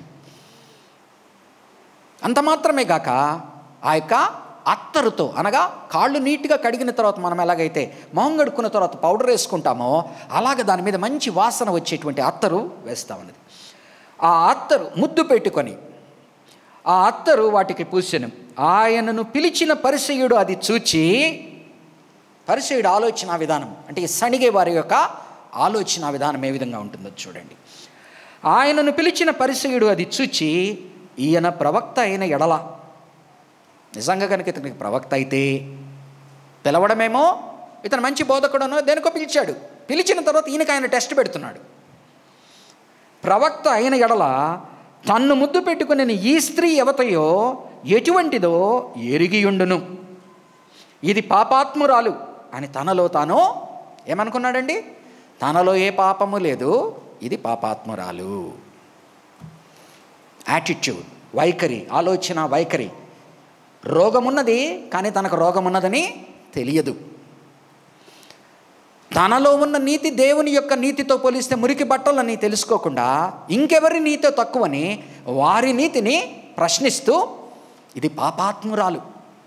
అంత మాత్రమే గాక ఆ యొక్క అత్తరుతో అనగా కాళ్ళు నీట్గా కడిగిన తర్వాత మనం ఎలాగైతే మొహం కడుక్కున్న తర్వాత పౌడర్ వేసుకుంటామో అలాగే దాని మీద మంచి వాసన వచ్చేటువంటి అత్తరు వేస్తూ ఉన్నది ఆ అత్తరు ముద్దు పెట్టుకొని ఆ అత్తరు వాటికి పూసెను ఆయనను పిలిచిన పరిసయుడు అది చూచి పరిసయుడు ఆలోచన విధానం అంటే ఈ సణిగే వారి యొక్క ఆలోచన విధానం ఏ విధంగా ఉంటుందో చూడండి ఆయనను పిలిచిన పరిసయుడు అది చూచి ఈయన ప్రవక్త అయిన ఎడల నిజంగా కనుక ఇతనికి ప్రవక్త అయితే పిలవడమేమో ఇతను మంచి బోధకుడనో దేనికో పిలిచాడు పిలిచిన తర్వాత ఈయనకి ఆయన టెస్ట్ పెడుతున్నాడు ప్రవక్త అయిన ఎడల తన్ను ముద్దు పెట్టుకుని ఈ స్త్రీ ఎవతయో ఎటువంటిదో ఎరిగియుండును ఇది పాపాత్మురాలు అని తనలో తాను ఏమనుకున్నాడండి తనలో ఏ పాపము లేదు ఇది పాపాత్మురాలు యాటిట్యూడ్ వైఖరి ఆలోచన వైఖరి రోగమున్నది కానీ తనకు రోగమున్నదని తెలియదు తనలో ఉన్న నీతి దేవుని యొక్క నీతితో పోలిస్తే మురికి బట్టలని తెలుసుకోకుండా ఇంకెవరి నీతో తక్కువని వారి నీతిని ప్రశ్నిస్తూ ఇది పాపాత్మురాలు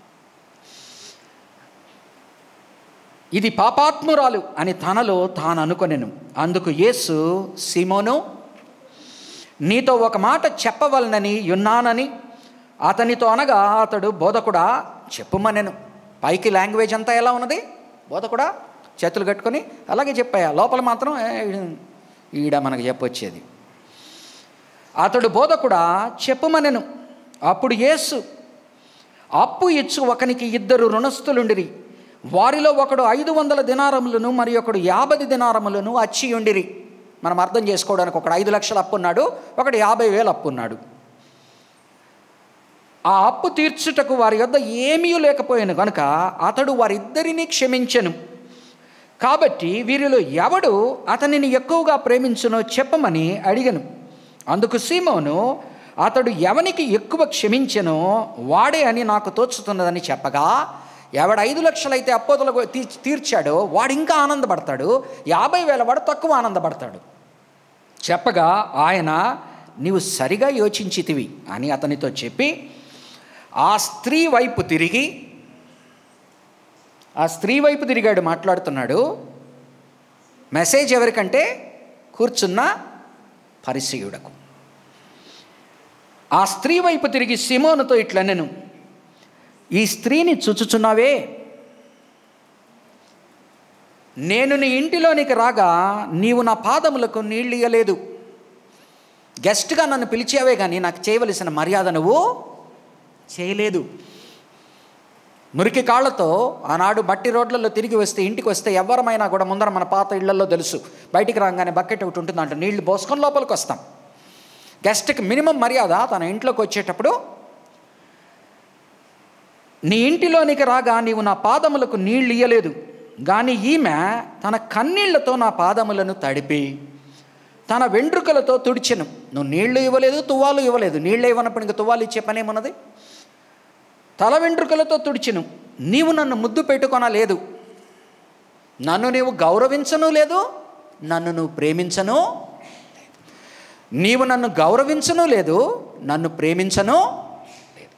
ఇది పాపాత్మురాలు అని తనలో తాను అనుకొనెను అందుకు యేసు సిమోను నీతో ఒక మాట చెప్పవలనని ఉన్నానని అతనితో అనగా అతడు బోధకుడా చెప్పుమనెను పైకి లాంగ్వేజ్ అంతా ఎలా ఉన్నది బోధకుడా చేతులు కట్టుకొని అలాగే చెప్పాయా లోపల మాత్రం "ఏ, ఈడ మనకు చెప్పొచ్చేది అతడు బోధకుడా చెప్పుమనెను అప్పుడు యేసు అప్పు ఇచ్చు ఒకనికి ఇద్దరు రుణస్థులుండిరి వారిలో ఒకడు ఐదు వందల దినారములను మరి ఒకడు యాభై దినారములను అచ్చి ఉండిరి మనం అర్థం చేసుకోవడానికి ఒకడు ఐదు లక్షలు అప్పు ఉన్నాడు ఒకడు యాభై వేలు అప్పు ఉన్నాడు ఆ అప్పు తీర్చుటకు వారి యొద్ద ఏమీ లేకపోయాను కనుక అతడు వారిద్దరినీ క్షమించెను కాబట్టి వీరిలో ఎవడు అతనిని ఎక్కువగా ప్రేమించునో చెప్పమని అడిగను అందుకు సీమోను అతడు ఎవనికి ఎక్కువ క్షమించెనో వాడే అని నాకు తోచుతున్నదని చెప్పగా ఎవడ ఐదు లక్షలైతే అప్పోతలకు తీ తీర్చాడో వాడు ఇంకా ఆనందపడతాడు యాభై వేల వాడు తక్కువ ఆనందపడతాడు చెప్పగా ఆయన నీవు సరిగా యోచించితివి అని అతనితో చెప్పి ఆ స్త్రీ వైపు తిరిగి ఆ స్త్రీ వైపు తిరిగాడు మాట్లాడుతున్నాడు మెసేజ్ ఎవరికంటే కూర్చున్న పరిసయుడకు ఆ స్త్రీ వైపు తిరిగి సిమోనుతో ఇట్లనెను ఈ స్త్రీని చుచుచున్నావే నేను నీ ఇంటిలోనికి రాగా నీవు నా పాదములకు నీళ్ళు ఇయ్యలేదు గెస్ట్గా నన్ను పిలిచావే కానీ నాకు చేయవలసిన మర్యాద నువ్వు చేయలేదు మురికి కాళ్ళతో ఆనాడు మట్టి రోడ్లలో తిరిగి వస్తే ఇంటికి వస్తే ఎవరమైనా కూడా ముందర మన పాత ఇళ్లలో తెలుసు బయటికి రాగానే బకెట్ ఒకటి ఉంటుంది అంటే నీళ్లు పోసుకొని లోపలికి వస్తాం గెస్ట్కి మినిమం మర్యాద తన ఇంట్లోకి వచ్చేటప్పుడు నీ ఇంటిలోనికి రాగా నీవు నా పాదములకు నీళ్ళు ఇయ్యలేదు కానీ ఈమె తన కన్నీళ్లతో నా పాదములను తడిపి తన వెంట్రుకలతో తుడిచెను నువ్వు నీళ్లు ఇవ్వలేదు తువ్వాలు ఇవ్వలేదు నీళ్ళు ఇవ్వనప్పుడు ఇంక తువ్వాలు ఇచ్చే పనేమున్నది తల వెంట్రుకలతో తుడిచెను నీవు నన్ను ముద్దు పెట్టుకొనలేదు నన్ను నీవు గౌరవించను లేదు నన్ను నువ్వు ప్రేమించను నీవు నన్ను గౌరవించను లేదు నన్ను ప్రేమించను లేదు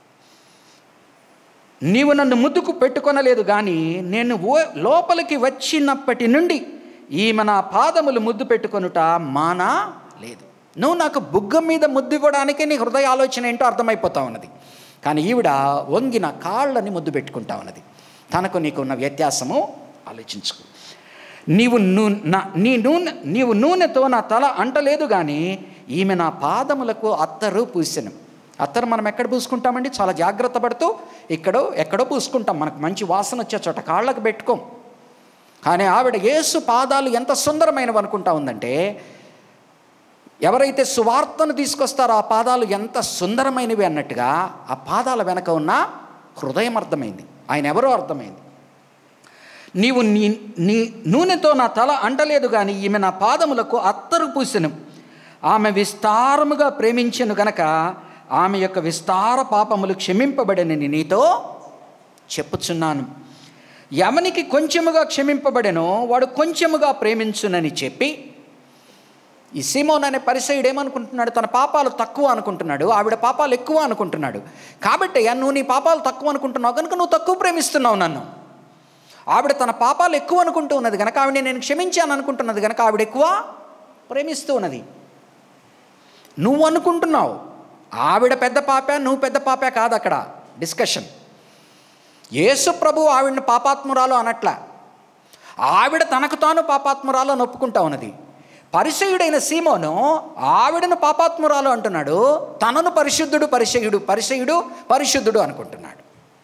నీవు నన్ను ముద్దుకు పెట్టుకొనలేదు కానీ నేను ఓ- లోపలికి వచ్చినప్పటి నుండి ఈమె నా పాదములు ముద్దు పెట్టుకొనుట మానా లేదు నువ్వు నాకు బుగ్గ మీద ముద్దు ఇవ్వడానికి నీ హృదయ ఆలోచన ఏంటో అర్థమైపోతా ఉన్నది కానీ ఈవిడ వంగి నా కాళ్ళని ముద్దు పెట్టుకుంటా ఉన్నది తనకు నీకు ఉన్న వ్యత్యాసము ఆలోచించుకో నీవు నూ నా నీ నూనె నీవు నూనెతో నా తల అంటలేదు కానీ ఈమె నా పాదములకు అత్తరు పూసెను అత్తరు మనం ఎక్కడ పూసుకుంటామండి చాలా జాగ్రత్త పడుతూ ఇక్కడో ఎక్కడో పూసుకుంటాం మనకు మంచి వాసన వచ్చే చోట కాళ్ళకు పెట్టుకోం కానీ ఆవిడ యేసు పాదాలు ఎంత సుందరమైనవి అనుకుంటా ఉందంటే ఎవరైతే సువార్తను తీసుకొస్తారో ఆ పాదాలు ఎంత సుందరమైనవి అన్నట్టుగా ఆ పాదాల వెనక ఉన్న హృదయం అర్థమైంది ఆయన ఎవరో అర్థమైంది నీవు నీ నీ నూనెతో నా తల అంటలేదు కానీ ఈమె నా పాదములకు అత్తరు పూసెను ఆమె విస్తారముగా ప్రేమించెను గనక ఆమె యొక్క విస్తార పాపములు క్షమింపబడనని నీతో చెప్పుచున్నాను యమనికి కొంచెముగా క్షమింపబడెనో వాడు కొంచెముగా ప్రేమించునని చెప్పి ఈ సీమోన్ అనే పరిసయుడు ఏమనుకుంటున్నాడు తన పాపాలు తక్కువ అనుకుంటున్నాడు ఆవిడ పాపాలు ఎక్కువ అనుకుంటున్నాడు కాబట్టి అయ్యా, నువ్వు నీ పాపాలు తక్కువ అనుకుంటున్నావు కనుక నువ్వు తక్కువ ప్రేమిస్తున్నావు నన్ను ఆవిడ తన పాపాలు ఎక్కువ అనుకుంటూ ఉన్నది కనుక ఆవిడ నేను క్షమించాను అనుకుంటున్నది కనుక ఆవిడ ఎక్కువ ప్రేమిస్తూ ఉన్నది నువ్వు అనుకుంటున్నావు ఆవిడ పెద్ద పాప నువ్వు పెద్ద పాప కాదు అక్కడ డిస్కషన్ యేసు ప్రభు ఆవిడని పాపాత్మురాలు అనట్లా ఆవిడ తనకు తాను పాపాత్మురాలు అని ఒప్పుకుంటా ఉన్నది పరిచయుడైన సీమోను ఆవిడను పాపాత్మురాలు అంటున్నాడు తనను పరిశుద్ధుడు పరిచయుడు పరిచయుడు పరిశుద్ధుడు అనుకుంటున్నాడు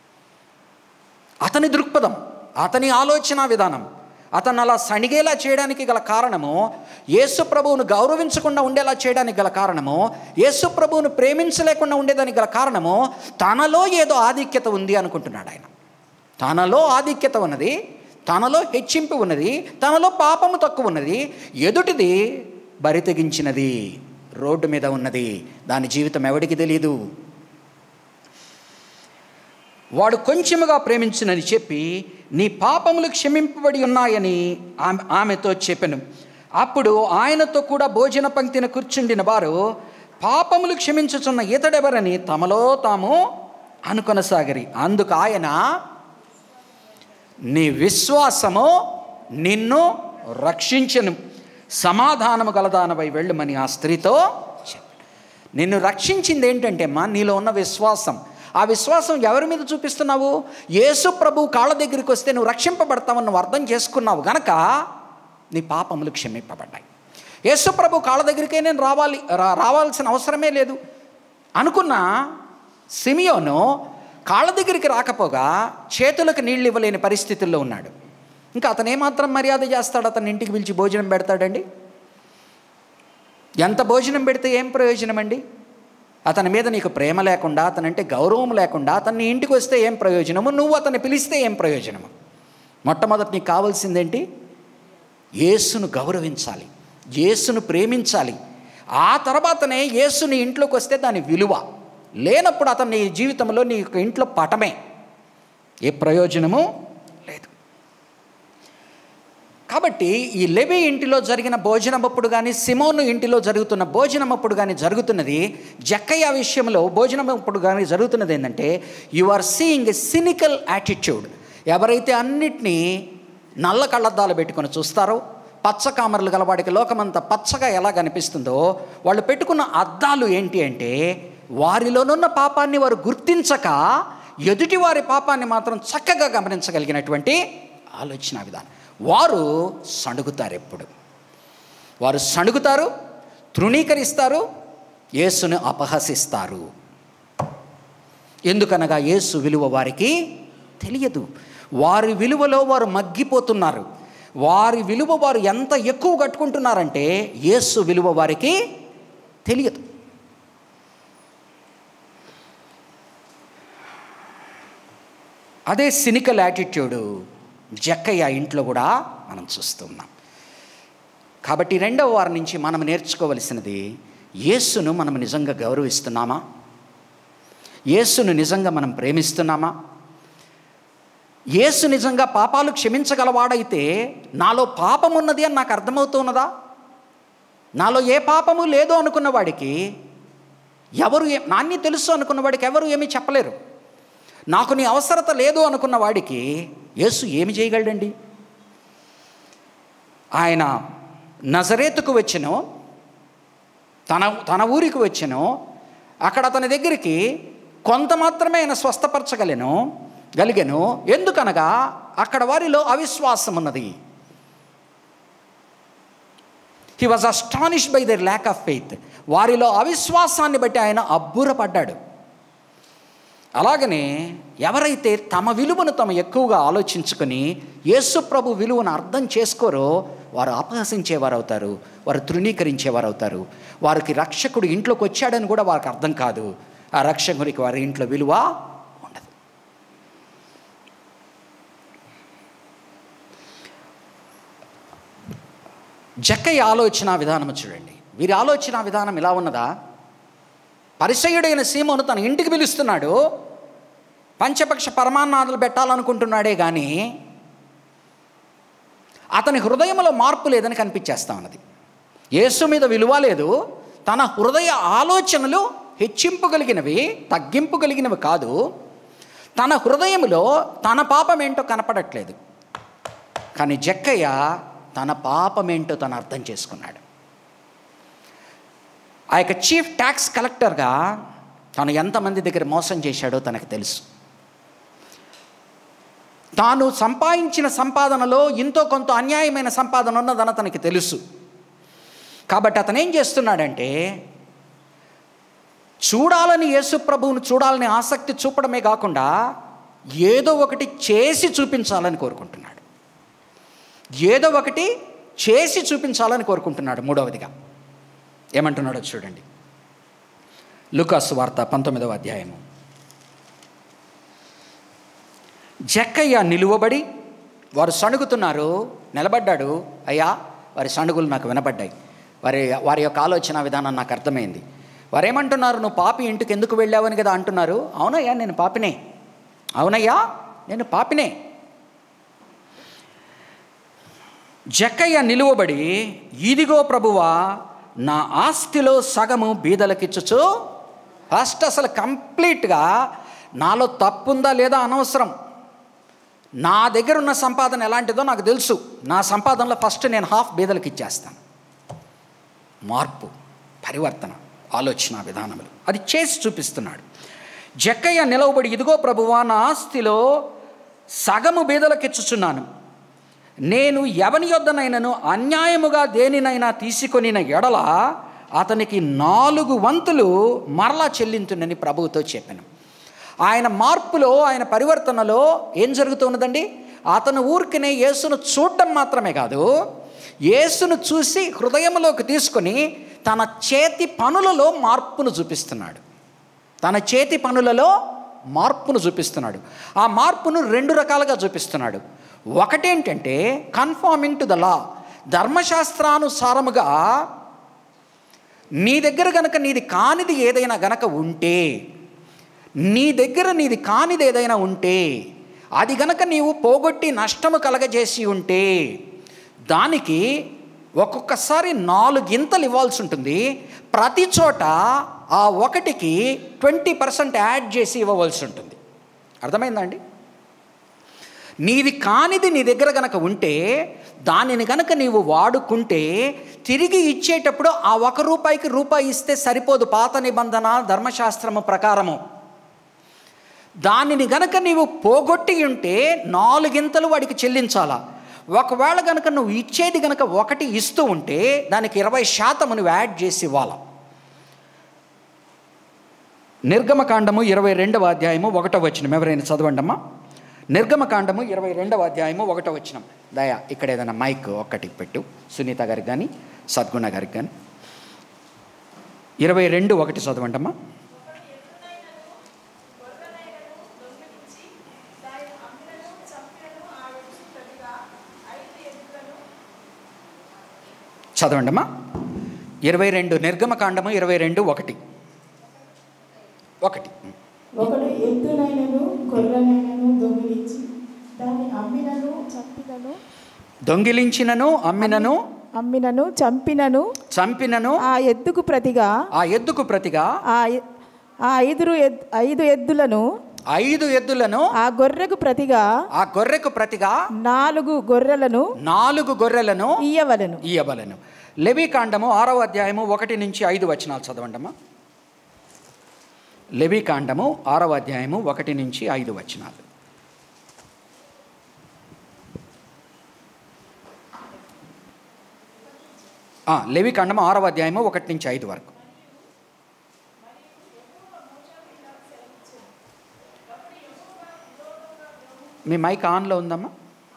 అతని దృక్పథం అతని ఆలోచన విధానం అతను అలా సణిగేలా చేయడానికి గల కారణము యేసు ప్రభువును గౌరవించకుండా ఉండేలా చేయడానికి గల కారణము యేసు ప్రభువును ప్రేమించలేకుండా ఉండేదానికి గల కారణము తనలో ఏదో ఆధిక్యత ఉంది అనుకుంటున్నాడు ఆయన తనలో ఆధిక్యత ఉన్నది తనలో హెచ్చింపు ఉన్నది తనలో పాపము తక్కువ ఉన్నది ఎదుటిది బరి తెగించినది రోడ్డు మీద ఉన్నది దాని జీవితం ఎవడికి తెలియదు వాడు కొంచెముగా ప్రేమించునని చెప్పి నీ పాపములు క్షమింపబడి ఉన్నాయని ఆమె ఆమెతో చెప్పెను అప్పుడు ఆయనతో కూడా భోజన పంక్తిన కూర్చుండిన వారు పాపములు క్షమించుచున్న ఇతడెవరని తమలో తాము అనుకొనసాగరి అందుకు ఆయన నీ విశ్వాసము నిన్ను రక్షించను సమాధానము గలదానవై వెళ్ళమని ఆ స్త్రీతో చెప్పాడు నిన్ను రక్షించింది ఏంటంటే అమ్మా నీలో ఉన్న విశ్వాసం ఆ విశ్వాసం ఎవరి మీద చూపిస్తున్నావు యేసు ప్రభు కాళ్ళ దగ్గరికి వస్తే నువ్వు రక్షింపబడతావని నువ్వు అర్థం చేసుకున్నావు గనక నీ పాపములు క్షమింపబడ్డాయి యేసు ప్రభు కాళ్ళ దగ్గరికే నేను రావాలి రా- రావాల్సిన అవసరమే లేదు అనుకున్న సిమియోను కాళ్ళ దగ్గరికి రాకపోగా చేతులకు నీళ్ళు ఇవ్వలేని పరిస్థితుల్లో ఉన్నాడు ఇంకా అతను ఏమాత్రం మర్యాద చేస్తాడు అతని ఇంటికి పిలిచి భోజనం పెడతాడండి ఎంత భోజనం పెడితే ఏం ప్రయోజనం అండి అతని మీద నీకు ప్రేమ లేకుండా అతనంటే గౌరవం లేకుండా అతన్ని ఇంటికి వస్తే ఏం ప్రయోజనము నువ్వు అతన్ని పిలిస్తే ఏం ప్రయోజనము మొట్టమొదటి నీకు కావాల్సిందేంటి యేసును గౌరవించాలి యేసును ప్రేమించాలి ఆ తర్వాతనే యేసుని ఇంట్లోకి వస్తే దాని విలువ లేనప్పుడు అతను నీ జీవితంలో నీ యొక్క ఇంట్లో పటమే ఏ ప్రయోజనము లేదు కాబట్టి ఈ లెవి ఇంటిలో జరిగిన భోజనమప్పుడు కానీ సిమోను ఇంటిలో జరుగుతున్న భోజనమప్పుడు కానీ జరుగుతున్నది జక్కయ్య విషయంలో భోజనమప్పుడు కానీ జరుగుతున్నది ఏంటంటే you are seeing a cynical attitude ఎవరైతే అన్నిటినీ నల్ల కళ్ళద్దాలు పెట్టుకొని చూస్తారో పచ్చ కామర్లు గలవాడికి లోకమంతా పచ్చగా ఎలా కనిపిస్తుందో వాళ్ళు పెట్టుకున్న అద్దాలు ఏంటి అంటే వారిలోనున్న పాపాన్ని వారు గుర్తించక ఎదుటి వారి పాపాన్ని మాత్రం చక్కగా గమనించగలిగినటువంటి ఆలోచన విధానం వారు సణుగుతారు ఎప్పుడు వారు సణుగుతారు తృణీకరిస్తారు యేసును అపహసిస్తారు ఎందుకనగా యేసు విలువ వారికి తెలియదు వారి విలువలో వారు మగ్గిపోతున్నారు వారి విలువ వారు ఎంత ఎక్కువ కట్టుకుంటున్నారంటే యేసు విలువ వారికి తెలియదు అదే సినికల్ యాటిట్యూడు జక్కయ్య ఇంట్లో కూడా మనం చూస్తున్నాం కాబట్టి రెండవ వారం నుంచి మనం నేర్చుకోవలసినది యేసును మనం నిజంగా గౌరవిస్తున్నామా యేసును నిజంగా మనం ప్రేమిస్తున్నామా యేసు నిజంగా పాపాలు క్షమించగలవాడైతే నాలో పాపం ఉన్నది అని నాకు అర్థమవుతున్నదా నాలో ఏ పాపము లేదు అనుకున్న వాడికి ఎవరు ఏ నాన్ని తెలుసు అనుకున్న వాడికి ఎవరు ఏమీ చెప్పలేరు నాకు నీ అవసరత లేదు అనుకున్న వాడికి యేసు ఏమి చేయగలడండి ఆయన నజరేతుకు వచ్చినో తన తన ఊరికి వచ్చినో అక్కడ అతని దగ్గరికి కొంత మాత్రమే ఆయన స్వస్థపరచగలను గలిగను ఎందుకనగా అక్కడ వారిలో అవిశ్వాసం ఉన్నది he was astonish by their lack of faith వారిలో అవిశ్వాసాన్ని బట్టి ఆయన అబ్బురపడ్డాడు అలాగనే ఎవరైతే తమ విలువను తమ ఎక్కువగా ఆలోచించుకొని యేసు ప్రభు విలువను అర్థం చేసుకోరో వారు అపహసించేవారు అవుతారు వారు తృణీకరించేవారు అవుతారు వారికి రక్షకుడు ఇంట్లోకి వచ్చాడని కూడా వారికి అర్థం కాదు ఆ రక్షకుడికి వారి ఇంట్లో విలువ ఉండదు జక్కయ్య ఆలోచన విధానం చూడండి వీరి ఆలోచన విధానం ఇలా ఉన్నదా పరిసయుడైన సీమోను తన ఇంటికి పిలుస్తున్నాడు పంచపక్ష పరమాన్నాదులు పెట్టాలనుకుంటున్నాడే కానీ అతని హృదయంలో మార్పు లేదని కనిపించేస్తా ఉన్నది యేసు మీద విలువ లేదు తన హృదయ ఆలోచనలు హెచ్చింపు కలిగినవి తగ్గింపు కలిగినవి కాదు తన హృదయంలో తన పాపం ఏంటో కనపడట్లేదు కానీ జక్కయ్య తన పాపమేంటో తను అర్థం చేసుకున్నాడు ఆ యొక్క చీఫ్ ట్యాక్స్ కలెక్టర్గా తను ఎంతమంది దగ్గర మోసం చేశాడో తనకు తెలుసు తాను సంపాదించిన సంపాదనలో ఇంతో కొంత అన్యాయమైన సంపాదన ఉన్నదని అతనికి తెలుసు కాబట్టి అతను ఏం చేస్తున్నాడంటే చూడాలని యేసు ప్రభువును చూడాలని ఆసక్తి చూపడమే కాకుండా ఏదో ఒకటి చేసి చూపించాలని కోరుకుంటున్నాడు ఏదో ఒకటి చేసి చూపించాలని కోరుకుంటున్నాడు మూడవదిగా ఏమంటున్నాడో చూడండి లుకాసు వార్త పంతొమ్మిదవ అధ్యాయము జక్కయ్య నిలువబడి వారు సణుగుతున్నారు నిలబడ్డాడు అయ్యా వారి సణుగులు నాకు వినబడ్డాయి వారి వారి యొక్క ఆలోచన విధానం నాకు అర్థమైంది వారు ఏమంటున్నారు నువ్వు పాపి ఇంటికి ఎందుకు వెళ్ళావని కదా అంటున్నారు అవునయ్యా నేను పాపినే అవునయ్యా నేను పాపినే జక్కయ్య నిలువబడి ఇదిగో ప్రభువా నా ఆస్తిలో సగము బీదలకిచ్చుచు ఫస్ట్ అసలు కంప్లీట్గా నాలో తప్పుందా లేదా అనవసరం నా దగ్గర ఉన్న సంపాదన ఎలాంటిదో నాకు తెలుసు నా సంపాదనలో ఫస్ట్ నేను హాఫ్ బీదలకు ఇచ్చేస్తాను మార్పు పరివర్తన ఆలోచన విధానములు అది చేసి చూపిస్తున్నాడు జక్కయ్య నిలవబడి ఇదిగో ప్రభువా నా ఆస్తిలో సగము బీదలకిచ్చుచున్నాను నేను ఎవని యొద్దనైనను అన్యాయముగా దేనినైనా తీసుకొనిన ఎడల అతనికి నాలుగు వంతులు మరలా చెల్లించునని ప్రభువుతో చెప్పాను ఆయన మార్పులో ఆయన పరివర్తనలో ఏం జరుగుతున్నదండి అతను ఊరికనే యేసును చూడటం మాత్రమే కాదు యేసును చూసి హృదయంలోకి తీసుకొని తన చేతి పనులలో మార్పును చూపిస్తున్నాడు తన చేతి పనులలో మార్పును చూపిస్తున్నాడు ఆ మార్పును రెండు రకాలుగా చూపిస్తున్నాడు ఒకటేంటంటే కన్ఫార్మింగ్ టు ద లా ధర్మశాస్త్రానుసారముగా నీ దగ్గర గనక నీది కానిది ఏదైనా గనక ఉంటే నీ దగ్గర నీది కానిది ఏదైనా ఉంటే అది గనక నీవు పోగొట్టి నష్టము కలగజేసి ఉంటే దానికి ఒక్కొక్కసారి నాలుగింతలు ఇవ్వాల్సి ఉంటుంది ప్రతి చోట ఆ ఒకటికి ట్వంటీ పర్సెంట్ యాడ్ చేసి ఇవ్వవలసి ఉంటుంది అర్థమైందండి నీది కానిది నీ దగ్గర గనక ఉంటే దానిని గనక నీవు వాడుకుంటే తిరిగి ఇచ్చేటప్పుడు ఆ ఒక రూపాయికి రూపాయి ఇస్తే సరిపోదు పాత నిబంధన ధర్మశాస్త్రము ప్రకారము దానిని గనక నీవు పోగొట్టి ఉంటే నాలుగింతలు వాడికి చెల్లించాలా ఒకవేళ గనక నువ్వు ఇచ్చేది గనక ఒకటి ఇస్తూ ఉంటే దానికి ఇరవై శాతం నువ్వు యాడ్ చేసి ఇవ్వాలి నిర్గమకాండము ఇరవై రెండవ అధ్యాయము ఒకటో వచ్చినం ఎవరైనా చదవండమ్మా నిర్గమకాండము ఇరవై రెండవ అధ్యాయము ఒకటో వచ్చినం దయా ఇక్కడ ఏదైనా మైక్ ఒక్కటి పెట్టు సునీత గారికి కానీ సద్గుణ గారికి కానీ ఇరవై రెండు ఒకటి చదవండమ్మా చదవండమ్మా ఇరవై రెండు నిర్గమకాండము ఇరవై రెండు ఒకటి ఒకటి ఒకడు ఎద్దునైనను గొర్రెనైనను దొంగిలించి దాన్ని అమ్మినను చంపినను దొంగిలించినను అమ్మినను అమ్మినను చంపినను చంపినను ఆ ఎద్దుకు ప్రతిగా ఆ ఎద్దుకు ప్రతిగా ఆ ఎ- ఆ ఐదు ఎద్ ఐదు ఎద్దులను ఐదు ఎద్దులను ఆ గొర్రెకు ప్రతిగా ఆ గొర్రెకు ప్రతిగా నాలుగు గొర్రెలను నాలుగు గొర్రెలను ఇయ్యవలెను ఇయ్యవలెను లెవీకాండము ఆరవ అధ్యాయము ఒకటి నుంచి ఐదు వచనాలు చదవండమ్మా లెవీకాండము ఆరవ అధ్యాయము ఒకటి నుంచి ఐదు వచనాలు ఆ, లెవీకాండము ఆరవ అధ్యాయము ఒకటి నుంచి ఐదు వరకు మీ మైక్ ఆన్లో ఉందమ్మా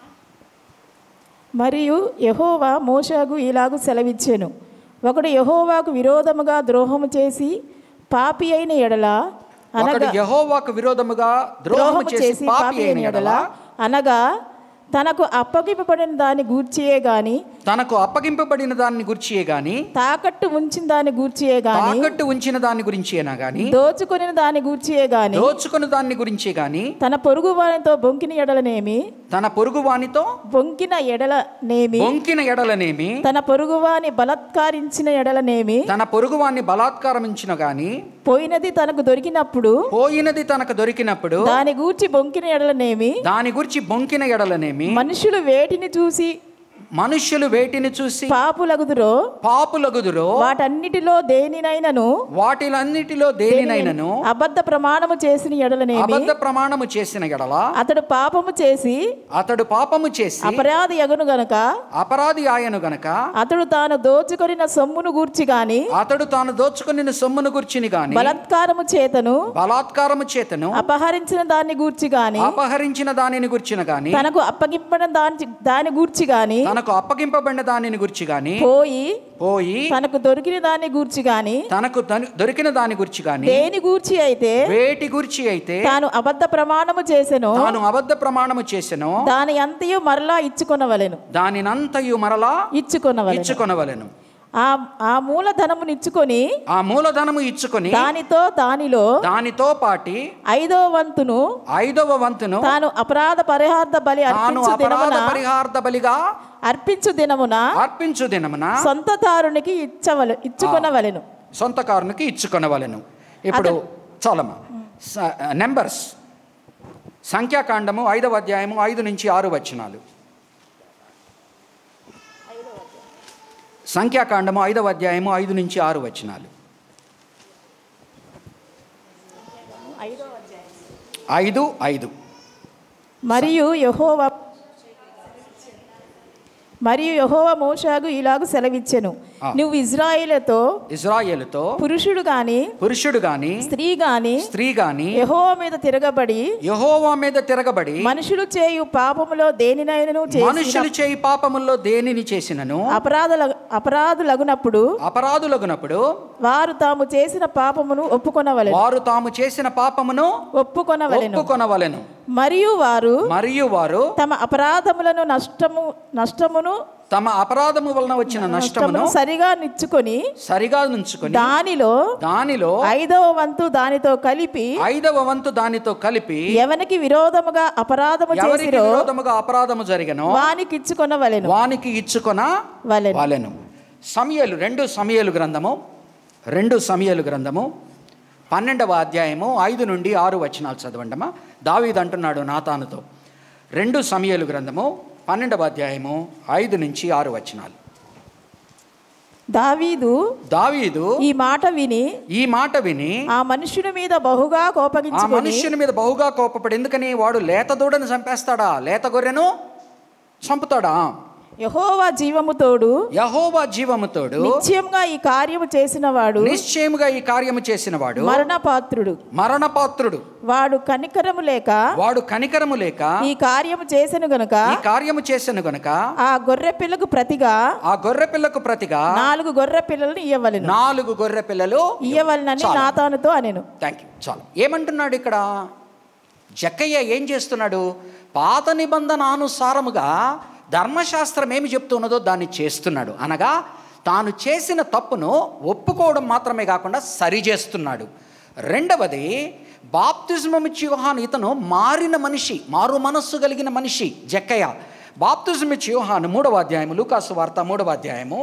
మరియు యహోవా మోషాకు ఇలాగు సెలవిచ్చెను ఒకడు యహోవాకు విరోధముగా ద్రోహము చేసి పాపి అయిన ఎడల ఒకడు అనగా యెహోవాకు విరోధముగా ద్రోహము చేసి పాపి అయిన ఎడల అనగా తనకు అప్పగింపబడిన దాని గూర్చియే గాని తనకు అప్పగింపబడిన దాన్ని గురించియే గాని తాకట్టు ఉంచిన దాని గూర్చియే గాని తాకట్టు ఉంచిన దాని గురించేనా గాని దోచుకొనిన దాని గూర్చియే గాని దోచుకున్న దాన్ని గురించే గాని తన పొరుగు వానితో బొంకిన ఎడలనేమి తన పొరుగు వానితో బొంకిన ఎడలనేమి బొంకిన ఎడలనేమి తన పొరుగువాని బలత్కారించిన ఎడలనేమి తన పొరుగు వాన్ని బలాత్కారమించిన గాని పోయినది తనకు దొరికినప్పుడు పోయినది తనకు దొరికినప్పుడు దాని గూర్చి బొంకిన ఎడలనేమి దాని గురించి బొంకిన ఎడలనేమి మనుషులు వేటిని చూసి మనుష్యులు వేటిని చూసి పాపులగుదురో పాపులగుదురో వాటన్నిటిలో దేనినైనను వాటిలన్నిటిలో దేనినైనను అబద్ధ ప్రమాణము చేసిన ఎడలనేమి అబద్ధ ప్రమాణము చేసిన ఎడల అతడు పాపము చేసి అతడు పాపము చేసి అపరాధి యగును గనుక అపరాధి ఆయను గనక అతడు తాను దోచుకొనిన సొమ్మును గూర్చి గాని అతడు తాను దోచుకుని సొమ్మును గుర్చిని గాని బలత్కారము చేతను బలాత్కారము చేతను అపహరించిన దాన్ని గూర్చి గాని అపహరించిన దానిని గుర్చిన గాని తనకు అప్పగింపడం దాని దాని గూర్చి గాని తనకు అప్పగింపబడిన దానిని గుర్చి గాని పోయి పోయి తనకు దొరికిన దాన్ని గూర్చి గాని తనకు దొరి- దొరికిన దాని గురించి గాని దేని గూర్చి అయితే వేటి గురించి అయితే తాను అబద్ధ ప్రమాణము చేసెను తాను అబద్ధ ప్రమాణము చేసెనో దాని అంతయు మరలా ఇచ్చుకొనవలెను దానినంతయు మరలా ఇచ్చుకొనవలెను ఇచ్చుకొనవలెను ఆ ఆ మూలధనమును ఇచ్చుకొని ఆ మూలధనము ఇచ్చుకొని దానితో దానిలో దానితో పాటి ఐదో వంతును ఐదవ వంతును తాను అపరాధ పరిహార్థ బలి తాను అర్పించు అపరాధ దినమున పరిహార్థ బలిగా అర్పించు దినమున అర్పించు దినమున సొంతదారునికి ఇచ్చవలె ఇచ్చుకొనవలెను సొంత కారునికి ఇచ్చుకొనవలెను ఇప్పుడు చాలమ్మా స- నెంబర్స్ సంఖ్యాకాండము ఐదవ అధ్యాయము ఐదు నుంచి ఆరు వచనాలు సంఖ్యాకాండము ఐదవ అధ్యాయము ఐదు నుంచి ఆరు వచనాలు ఐదు ఐదు మరియు యహోవ మరియు యహోవ మోషాగు ఇలాగు సెలవిచ్చెను ఆ. నువ్వు ఇజ్రాయిలతో ఇజ్రాయేలుతో పురుషుడు గాని పురుషుడు గాని స్త్రీ గాని స్త్రీ గాని యహోవ మీద తిరగబడి యహోవా మీద తిరగబడి మనుషులు చేయు పాపములో దేనినైనను చేసిన మనుషులు చేయి పాపముల్లో దేనిని చేసినను అపరాధ అపరాధులగునప్పుడు అపరాధులగునప్పుడు వారు తాము చేసిన పాపమును ఒప్పుకొనవలెను వారు తాము చేసిన పాపమును ఒప్పుకొనవలెను ఒప్పుకొనవలెను మరియు వారు మరియు వారు తమ అపరాధములను నష్టము నష్టమును తమ అపరాధము వలన వచ్చిన నష్టమును నష్టమును సరిగా నిచ్చుకొని సరిగా నుంచుకొని దానిలో దానిలో ఐదవ వంతు దానితో కలిపి ఐదవ వంతు దానితో కలిపి ఎవనికి విరోధముగా అపరాధము ఎవరికి చేసిరో విరోధముగా అపరాధము జరిగనో వానికి ఇచ్చుకొనవలెను వానికి ఇచ్చుకొన వలెను వలెను సమయలు రెండు సమయలు గ్రంథము రెండు సమయలు గ్రంథము పన్నెండవ అధ్యాయము ఐదు నుండి ఆరు వచనాలు చదవండమ్మా దావీద్ అంటున్నాడు నాతానుతో రెండు సమయలు గ్రంథము పన్నెండవ అధ్యాయము ఐదు నుంచి ఆరు వచనాలు దావీదు దావీదు ఈ మాట విని ఈ మాట విని ఆ మనుషుని మీద బహుగా ఆ కోపగించుకొని మనుష్యుని మీద బహుగా కోపపడి ఎందుకని వాడు లేత దూడను చంపేస్తాడా లేత గొర్రెను చంపుతాడా యహోవా జీవము తోడు యహోవా జీవముతోడు నిశ్చయంగా ఈ కార్యము చేసిన వాడు నిశ్చయముగా ఈ కార్యము చేసిన వాడు మరణపాత్రుడు మరణపాత్రుడు వాడు కనికరము లేక వాడు కనికరము లేక ఈ కార్యము చేసెను గనుక ఈ కార్యము చేసిన గనుక ఆ గొర్రె పిల్లకు ప్రతిగా ఆ గొర్రె పిల్లకు ప్రతిగా నాలుగు గొర్రె పిల్లలను ఇయ్యవలెను నాలుగు గొర్రె పిల్లలు ఇయ్యవలనని చాలు. నాతానుతో అనెను థ్యాంక్ యూ చాలు ఏమంటున్నాడు ఇక్కడ జక్కయ్య ఏం చేస్తున్నాడు పాత నిబంధన అనుసారముగా ధర్మశాస్త్రం ఏమి చెప్తున్నదో దాన్ని చేస్తున్నాడు అనగా తాను చేసిన తప్పును ఒప్పుకోవడం మాత్రమే కాకుండా సరి చేస్తున్నాడు రెండవది బాప్తిజమం ఇచ్చి యోహాను ఇతను మారిన మనిషి మారు మనస్సు కలిగిన మనిషి జక్కయ్య బాప్తిజం ఇచ్చి యోహాను మూడవ అధ్యాయము లూకాసు వార్త మూడవ అధ్యాయము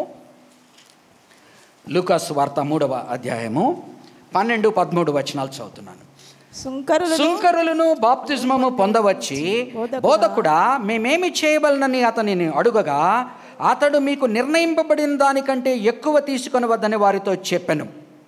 లూకాసు వార్త మూడవ అధ్యాయము పన్నెండు పదమూడు వచనాలు చదువుతున్నాను సుంకరులు సుంకరులను బాప్తిజమము పొందవచ్చి బోధకుడా మేమేమి చేయవలనని అతనిని అడుగగా అతడు మీకు నిర్ణయింపబడిన దానికంటే ఎక్కువ తీసుకొని వద్దని వారితో చెప్పెను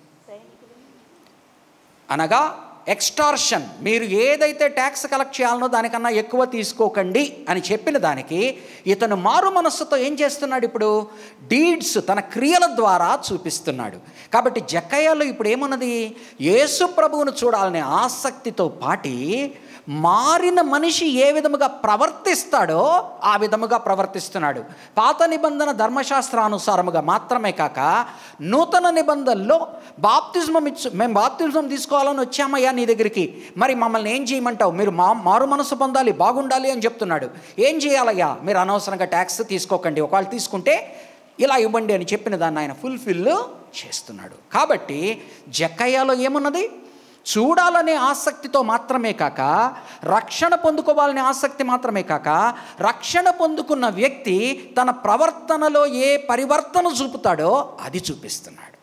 అనగా ఎక్స్టార్షన్ మీరు ఏదైతే ట్యాక్స్ కలెక్ట్ చేయాలనో దానికన్నా ఎక్కువ తీసుకోకండి అని చెప్పిన దానికి ఇతను మారు మనస్సుతో ఏం చేస్తున్నాడు ఇప్పుడు డీడ్స్ తన క్రియల ద్వారా చూపిస్తున్నాడు కాబట్టి జక్కయ్యలో ఇప్పుడు ఏమున్నది యేసు ప్రభువును చూడాలనే ఆసక్తితో పాటి మారిన మనిషి ఏ విధముగా ప్రవర్తిస్తాడో ఆ విధముగా ప్రవర్తిస్తున్నాడు పాత నిబంధన ధర్మశాస్త్రానుసారముగా మాత్రమే కాక నూతన నిబంధనలో బాప్తిజమం ఇచ్చు మేము బాప్తిజమం తీసుకోవాలని వచ్చామయ్యా నీ దగ్గరికి మరి మమ్మల్ని ఏం చేయమంటావు మీరు మా మారు మనసు పొందాలి బాగుండాలి అని చెప్తున్నాడు ఏం చేయాలయ్యా మీరు అనవసరంగా ట్యాక్స్ తీసుకోకండి ఒకవేళ తీసుకుంటే ఇలా ఇవ్వండి అని చెప్పిన దాన్ని ఆయన ఫుల్ఫిల్ చేస్తున్నాడు కాబట్టి జక్కయ్యలో ఏమున్నది చూడాలనే ఆసక్తితో మాత్రమే కాక రక్షణ పొందుకోవాలనే ఆసక్తి మాత్రమే కాక రక్షణ పొందుకున్న వ్యక్తి తన ప్రవర్తనలో ఏ పరివర్తన చూపుతాడో అది చూపిస్తున్నాడు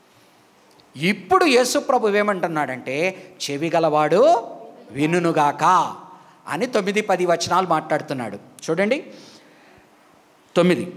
ఇప్పుడు యేసుప్రభు ఏమంటున్నాడంటే చెవి గలవాడు వినునుగాక అని తొమ్మిది పది వచనాలు మాట్లాడుతున్నాడు చూడండి తొమ్మిది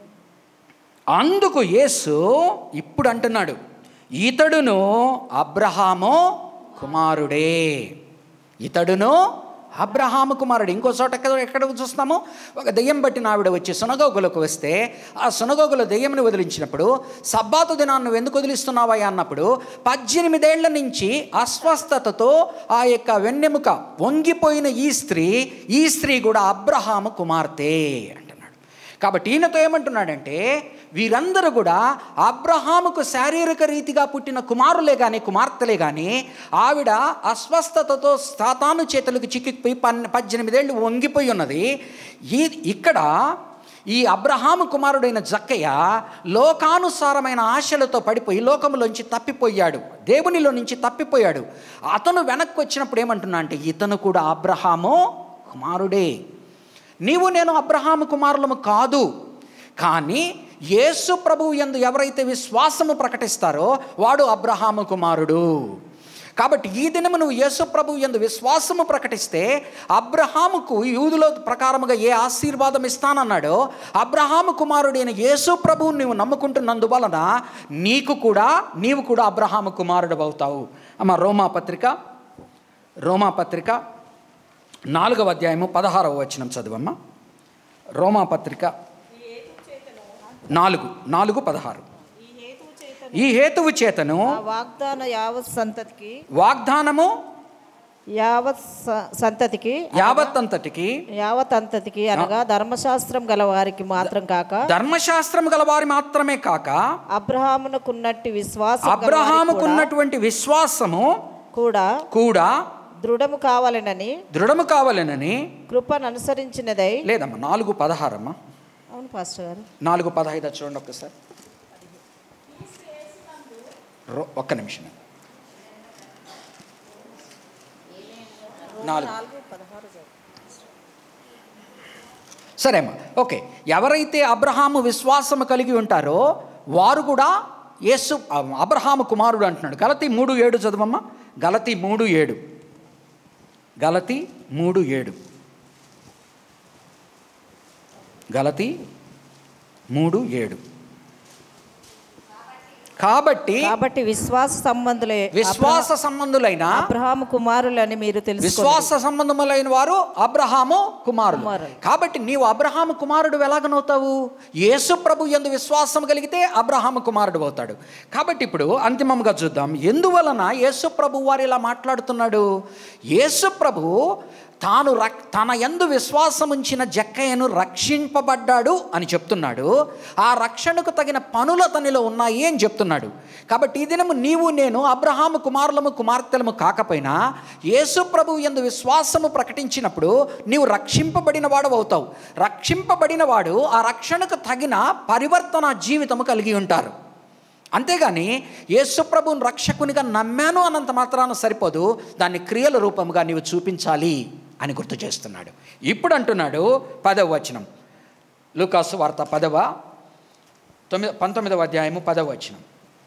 అందుకు యేసు ఇప్పుడు అంటున్నాడు ఇతడును అబ్రహాము కుమారుడే ఇతడును అబ్రహాము కుమారుడు ఇంకో చోట ఎక్కడ ఎక్కడ చూస్తాము ఒక దెయ్యం పట్టిన ఆవిడ వచ్చి సునగోగులకు వస్తే ఆ సునగోగులో దెయ్యంని వదిలించినప్పుడు సబ్బాతు దినాన్ని నువ్వు ఎందుకు వదిలిస్తున్నావా అన్నప్పుడు పద్దెనిమిదేళ్ల నుంచి అస్వస్థతతో ఆ యొక్క వెన్నెముక వంగిపోయిన ఈ స్త్రీ ఈ స్త్రీ కూడా అబ్రహాము కుమార్తె అంటున్నాడు కాబట్టి ఈయనతో ఏమంటున్నాడంటే వీరందరూ కూడా అబ్రహాముకు శారీరక రీతిగా పుట్టిన కుమారులే కానీ కుమార్తెలే కానీ ఆవిడ అస్వస్థతతో సాతాను చేతులకు చిక్కిపోయి పన్ పద్దెనిమిదేళ్ళు వంగిపోయి ఉన్నది ఈ ఇక్కడ ఈ అబ్రహాము కుమారుడైన జక్కయ్య లోకానుసారమైన ఆశలతో పడిపోయి లోకములోంచి తప్పిపోయాడు దేవునిలో నుంచి తప్పిపోయాడు అతను వెనక్కి వచ్చినప్పుడు ఏమంటున్నా అంటే ఇతను కూడా అబ్రహాము కుమారుడే నీవు నేను అబ్రహాము కుమారులము కాదు కానీ యేసు ప్రభువు యందు ఎవరైతే విశ్వాసము ప్రకటిస్తారో వాడు అబ్రహాము కుమారుడు కాబట్టి ఈ దినము నువ్వు యేసు ప్రభు ఎందు విశ్వాసము ప్రకటిస్తే అబ్రహాముకు యూదులో ప్రకారముగా ఏ ఆశీర్వాదం ఇస్తానన్నాడో అబ్రహాము కుమారుడైన యేసు ప్రభువు నువ్వు నమ్ముకుంటున్నందువలన నీకు కూడా నీవు కూడా అబ్రహాము కుమారుడు అవుతావు అమ్మ రోమా పత్రిక రోమా పత్రిక నాలుగవ అధ్యాయము పదహారవ వచనం చదువమ్మ రోమా పత్రిక నాలుగు నాలుగు పదహారు ఈ హేతువు చేతను ఆ వాగ్దాన యావత్ సంతతికి వాగ్దానము యావత్ స- సంతతికి యావత్ అంతటికి యావత్ అంతతికి అనగా ధర్మశాస్త్రం గల వారికి మాత్రం కాక ధర్మశాస్త్రం గల వారి మాత్రమే కాక అబ్రహామునకున్నట్టి విశ్వాసం గల వారికి అబ్రహాముకు కూడా- ఉన్నటువంటి విశ్వాసము కూడా కూడా దృఢము కావాలనని దృఢము కావాలనని కృపను అనుసరించినదై లేదమ్మా నాలుగు పదహారమ్మా అవును పాస్టర్ గారు నాలుగు పదహైదు అది చూడండి ఒక్కసారి రో- ఒక్క నిమిషం నాలుగు సరే అమ్మా ఓకే ఎవరైతే అబ్రహాము విశ్వాసము కలిగి ఉంటారో వారు కూడా యేసు అబ్రహాము కుమారుడు అంటున్నాడు గలతి మూడు ఏడు చదవమ్మా గలతి మూడు ఏడు గలతి మూడు ఏడు గలతి మూడు ఏడు కాబట్టి కాబట్టి విశ్వాస సంబంధులే విశ్వాస సంబంధులైన అబ్రహాము కుమారులని మీరు తెలుసు విశ్వాస సంబంధములైన వారు అబ్రహాము కుమారుడు కుమారులు. కాబట్టి నీవు అబ్రహాము కుమారుడు ఎలాగనవుతావు యేసు ప్రభు ఎందు విశ్వాసం కలిగితే అబ్రహాము కుమారుడు అవుతాడు కాబట్టి ఇప్పుడు అంతిమంగా చూద్దాం ఎందువలన యేసు ప్రభు వారు ఇలా మాట్లాడుతున్నాడు యేసు ప్రభు తాను రక్ తన ఎందు విశ్వాసం ఉంచిన జక్కయ్యను రక్షింపబడ్డాడు అని చెప్తున్నాడు ఆ రక్షణకు తగిన పనులు అతనిలో ఉన్నాయి అని చెప్తున్నాడు కాబట్టి ఈ దినము నీవు నేను అబ్రహాము కుమారులము కుమార్తెలము కాకపోయినా యేసు ప్రభు ఎందు విశ్వాసము ప్రకటించినప్పుడు నీవు రక్షింపబడిన వాడు అవుతావు రక్షింపబడిన వాడు ఆ రక్షణకు తగిన పరివర్తన జీవితము కలిగి ఉంటారు అంతేగాని యేసుప్రభుని రక్షకునిగా నమ్మాను అన్నంత మాత్రాన సరిపోదు దాన్ని క్రియల రూపముగా నీవు చూపించాలి అని గుర్తు చేస్తున్నాడు ఇప్పుడు అంటున్నాడు పదవ వచనం లూకాసు వార్త పదవ తొమ్మిది పంతొమ్మిదవ అధ్యాయము పదవ వచనం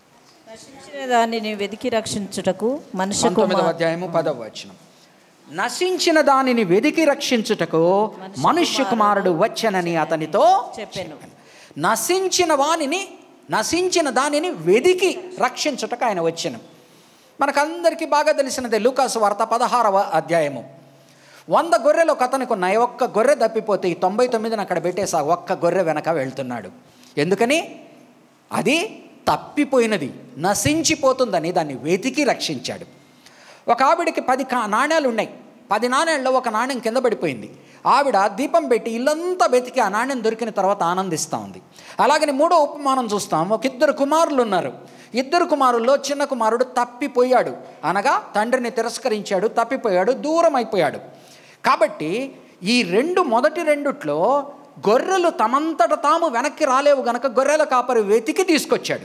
నశించిన దానిని వెతికి రక్షించుటకు మనుష్య పంతొమ్మిదవ కుమార్ అధ్యాయము పదవ వచనం నశించిన దానిని వెదికి రక్షించుటకు మనుష్య కుమారుడు వచ్చనని అతనితో చెప్పాను నశించిన వానిని నశించిన దానిని వెదికి రక్షించుటకు ఆయన వచ్చాను మనకందరికీ బాగా తెలిసినదే లూకాసు వార్త పదహారవ అధ్యాయము వంద గొర్రెలు ఒక అతనికి ఉన్నాయి ఒక్క గొర్రె తప్పిపోతే ఈ తొంభై తొమ్మిదిని అక్కడ పెట్టేసి ఆ ఒక్క గొర్రె వెనక వెళ్తున్నాడు ఎందుకని అది తప్పిపోయినది నశించిపోతుందని దాన్ని వెతికి రక్షించాడు ఒక ఆవిడకి పది కా నాణ్యాలు ఉన్నాయి పది నాణ్యాల్లో ఒక నాణ్యం కింద పడిపోయింది ఆవిడ దీపం పెట్టి ఇల్లంతా వెతికి ఆ నాణ్యం దొరికిన తర్వాత ఆనందిస్తూ ఉంది అలాగని మూడో ఉపమానం చూస్తాం ఒక ఇద్దరు కుమారులు ఉన్నారు ఇద్దరు కుమారుల్లో చిన్న కుమారుడు తప్పిపోయాడు అనగా తండ్రిని తిరస్కరించాడు తప్పిపోయాడు దూరం అయిపోయాడు కాబట్టి ఈ రెండు మొదటి రెండుట్లో గొర్రెలు తమంతట తాము వెనక్కి రాలేవు గనక గొర్రెల కాపరి వెతికి తీసుకొచ్చాడు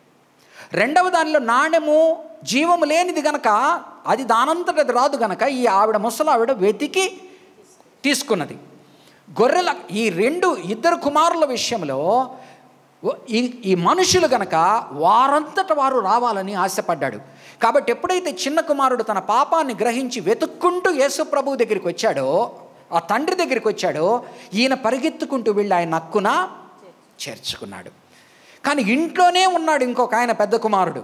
రెండవ దానిలో నాణ్యము జీవము లేనిది గనక అది దానంతట అది రాదు గనక ఈ ఆవిడ ముసలావిడ వెతికి తీసుకున్నది గొర్రెల ఈ రెండు ఇద్దరు కుమారుల విషయంలో ఓ- ఈ ఈ మనుషులు గనక వారంతట వారు రావాలని ఆశపడ్డాడు కాబట్టి ఎప్పుడైతే చిన్న కుమారుడు తన పాపాన్ని గ్రహించి వెతుక్కుంటూ యేసు ప్రభు దగ్గరికి వచ్చాడో ఆ తండ్రి దగ్గరికి వచ్చాడో ఈయన పరిగెత్తుకుంటూ వెళ్ళి ఆయన నక్కున చేర్చుకున్నాడు కానీ ఇంట్లోనే ఉన్నాడు ఇంకొక ఆయన పెద్ద కుమారుడు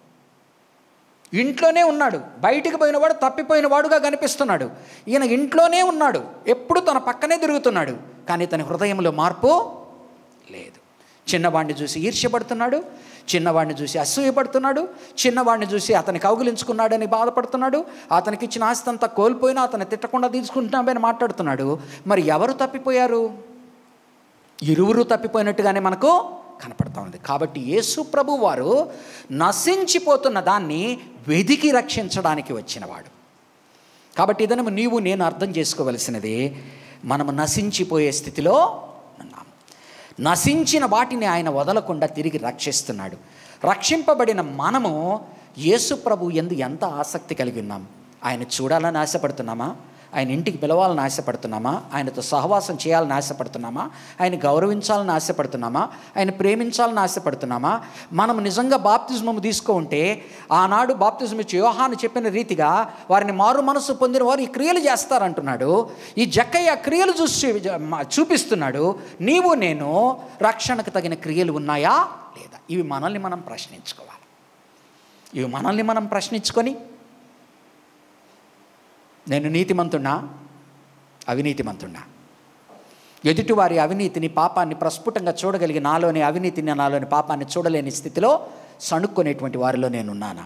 ఇంట్లోనే ఉన్నాడు బయటికి పోయినవాడు తప్పిపోయిన వాడుగా కనిపిస్తున్నాడు ఈయన ఇంట్లోనే ఉన్నాడు ఎప్పుడు తన పక్కనే తిరుగుతున్నాడు కానీ తన హృదయంలో మార్పు లేదు చిన్నవాడిని చూసి ఈర్ష్యపడుతున్నాడు చిన్నవాడిని చూసి అసూయపడుతున్నాడు చిన్నవాడిని చూసి అతని కౌగిలించుకున్నాడని బాధపడుతున్నాడు అతనికి ఇచ్చిన ఆస్తి అంతా కోల్పోయినా అతను తిట్టకుండా తీసుకుంటున్నామని మాట్లాడుతున్నాడు మరి ఎవరు తప్పిపోయారు ఇరువురు తప్పిపోయినట్టుగానే మనకు కనపడతా ఉంది కాబట్టి యేసు ప్రభు వారు నశించిపోతున్న దాన్ని వెదికి రక్షించడానికి వచ్చినవాడు కాబట్టి ఇదనము నీవు నేను అర్థం చేసుకోవలసినది మనము నశించిపోయే స్థితిలో ఉన్నాం నశించిన వాటిని ఆయన వదలకుండా తిరిగి రక్షిస్తున్నాడు రక్షింపబడిన మనము యేసు ప్రభు ఎందు ఎంత ఆసక్తి కలిగి ఉన్నాం ఆయన చూడాలని ఆశపడుతున్నామా ఆయన ఇంటికి పిలవాలని ఆశపడుతున్నామా ఆయనతో సహవాసం చేయాలని ఆశపడుతున్నామా ఆయన గౌరవించాలని ఆశపడుతున్నామా ఆయన ప్రేమించాలని ఆశపడుతున్నామా మనం నిజంగా బాప్తిజమము తీసుకో ఉంటే ఆనాడు బాప్తిజం ఇచ్చి యోహాను చెప్పిన రీతిగా వారిని మారు మనసు పొందిన వారు ఈ క్రియలు చేస్తారంటున్నాడు ఈ జక్కయ్య ఆ క్రియలు చూసి చూపిస్తున్నాడు నీవు నేను రక్షణకు తగిన క్రియలు ఉన్నాయా లేదా ఇవి మనల్ని మనం ప్రశ్నించుకోవాలి ఇవి మనల్ని మనం ప్రశ్నించుకొని నేను నీతిమంతున్నా అవినీతిమంతున్నా ఎదుటివారి అవినీతిని పాపాన్ని ప్రస్ఫుటంగా చూడగలిగి నాలోని అవినీతిని నాలోని పాపాన్ని చూడలేని స్థితిలో సణుక్కునేటువంటి వారిలో నేనున్నానా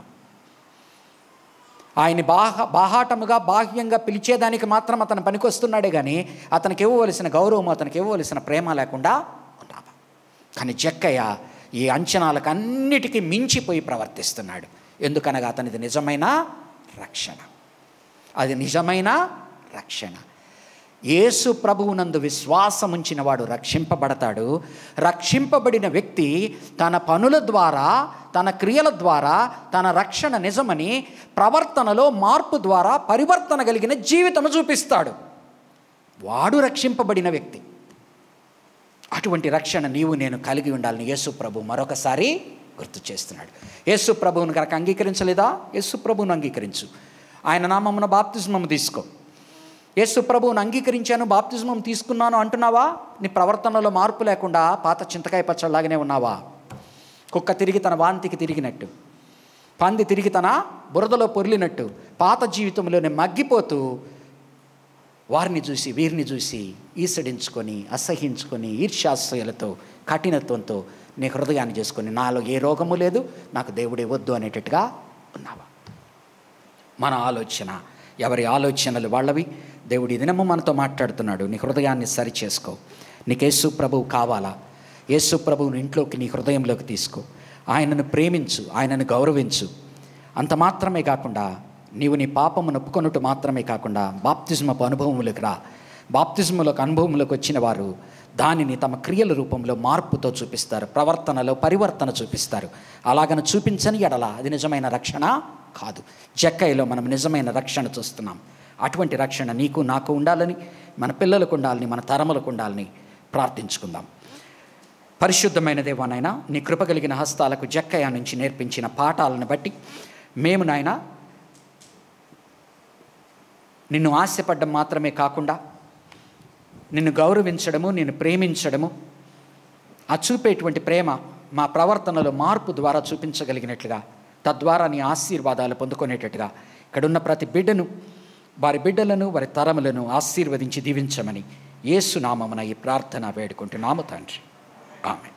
ఆయన బాహ బాహాటముగా బాహ్యంగా పిలిచేదానికి మాత్రం అతను పనికొస్తున్నాడే కానీ అతనికి ఇవ్వవలసిన గౌరవం అతనికి ఇవ్వవలసిన ప్రేమ లేకుండా ఉన్నాము కానీ జక్కయ్య ఈ అంచనాలకు అన్నిటికీ మించిపోయి ప్రవర్తిస్తున్నాడు ఎందుకనగా అతనిది నిజమైన రక్షణ అది నిజమైన రక్షణ యేసు ప్రభువునందు విశ్వాసం ఉంచిన వాడు రక్షింపబడతాడు రక్షింపబడిన వ్యక్తి తన పనుల ద్వారా తన క్రియల ద్వారా తన రక్షణ నిజమని ప్రవర్తనలో మార్పు ద్వారా పరివర్తన కలిగిన జీవితము చూపిస్తాడు వాడు రక్షింపబడిన వ్యక్తి అటువంటి రక్షణ నీవు నేను కలిగి ఉండాలని యేసు ప్రభు మరొకసారి గుర్తు చేస్తున్నాడు యేసు ప్రభువును కనుక అంగీకరించలేదా యేసు ప్రభువును అంగీకరించు ఆయన నామమున బాప్తిస్మము తీసుకో యేసు ప్రభువును అంగీకరించాను బాప్తిజమం తీసుకున్నాను అంటున్నావా నీ ప్రవర్తనలో మార్పు లేకుండా పాత చింతకాయ పచ్చడిలాగానే ఉన్నావా కుక్క తిరిగి తన వాంతికి తిరిగినట్టు పంది తిరిగి తన బురదలో పొర్లినట్టు పాత జీవితంలోనే మగ్గిపోతూ వారిని చూసి వీరిని చూసి ఈసడించుకొని అసహించుకొని ఈర్ష్యాశయాలతో కఠినత్వంతో నీ హృదయాన్ని చేసుకొని నాలో ఏ రోగము లేదు నాకు దేవుడే వద్దు అనేటట్టుగా ఉన్నావా మన ఆలోచన ఎవరి ఆలోచనలు వాళ్ళవి దేవుడి దినము మనతో మాట్లాడుతున్నాడు నీ హృదయాన్ని సరి చేసుకో నీకు యేసు ప్రభువు కావాలా యేసు ప్రభువుని ఇంట్లోకి నీ హృదయంలోకి తీసుకో ఆయనను ప్రేమించు ఆయనను గౌరవించు అంత మాత్రమే కాకుండా నీవు నీ పాపమును ఒప్పుకొనుట మాత్రమే కాకుండా బాప్తిజమపు అనుభవములకు రా బాప్తిజములకు అనుభవములకు వచ్చిన వారు దానిని తమ క్రియల రూపంలో మార్పుతో చూపిస్తారు ప్రవర్తనలో పరివర్తన చూపిస్తారు అలాగన చూపించని ఎడల అది నిజమైన రక్షణ కాదు జక్కయ్యలో మనం నిజమైన రక్షణ చూస్తున్నాం అటువంటి రక్షణ నీకు నాకు ఉండాలని మన పిల్లలకు ఉండాలని మన తరములకు ఉండాలని ప్రార్థించుకుందాం పరిశుద్ధమైన దేవానైనా నీ కృప కలిగిన హస్తాలకు జక్కయ్య నుంచి నేర్పించిన పాఠాలను బట్టి మేము నాయన నిన్ను ఆశపడ్డం మాత్రమే కాకుండా నిన్ను గౌరవించడము నిన్ను ప్రేమించడము ఆ చూపేటువంటి ప్రేమ మా ప్రవర్తనలో మార్పు ద్వారా చూపించగలిగినట్లుగా తద్వారా నీ ఆశీర్వాదాలు పొందుకునేటట్టుగా ఇక్కడున్న ప్రతి బిడ్డను వారి బిడ్డలను వారి తరములను ఆశీర్వదించి దీవించమని యేసునామమున ఈ ప్రార్థన వేడుకుంటున్నాము తండ్రి ఆమె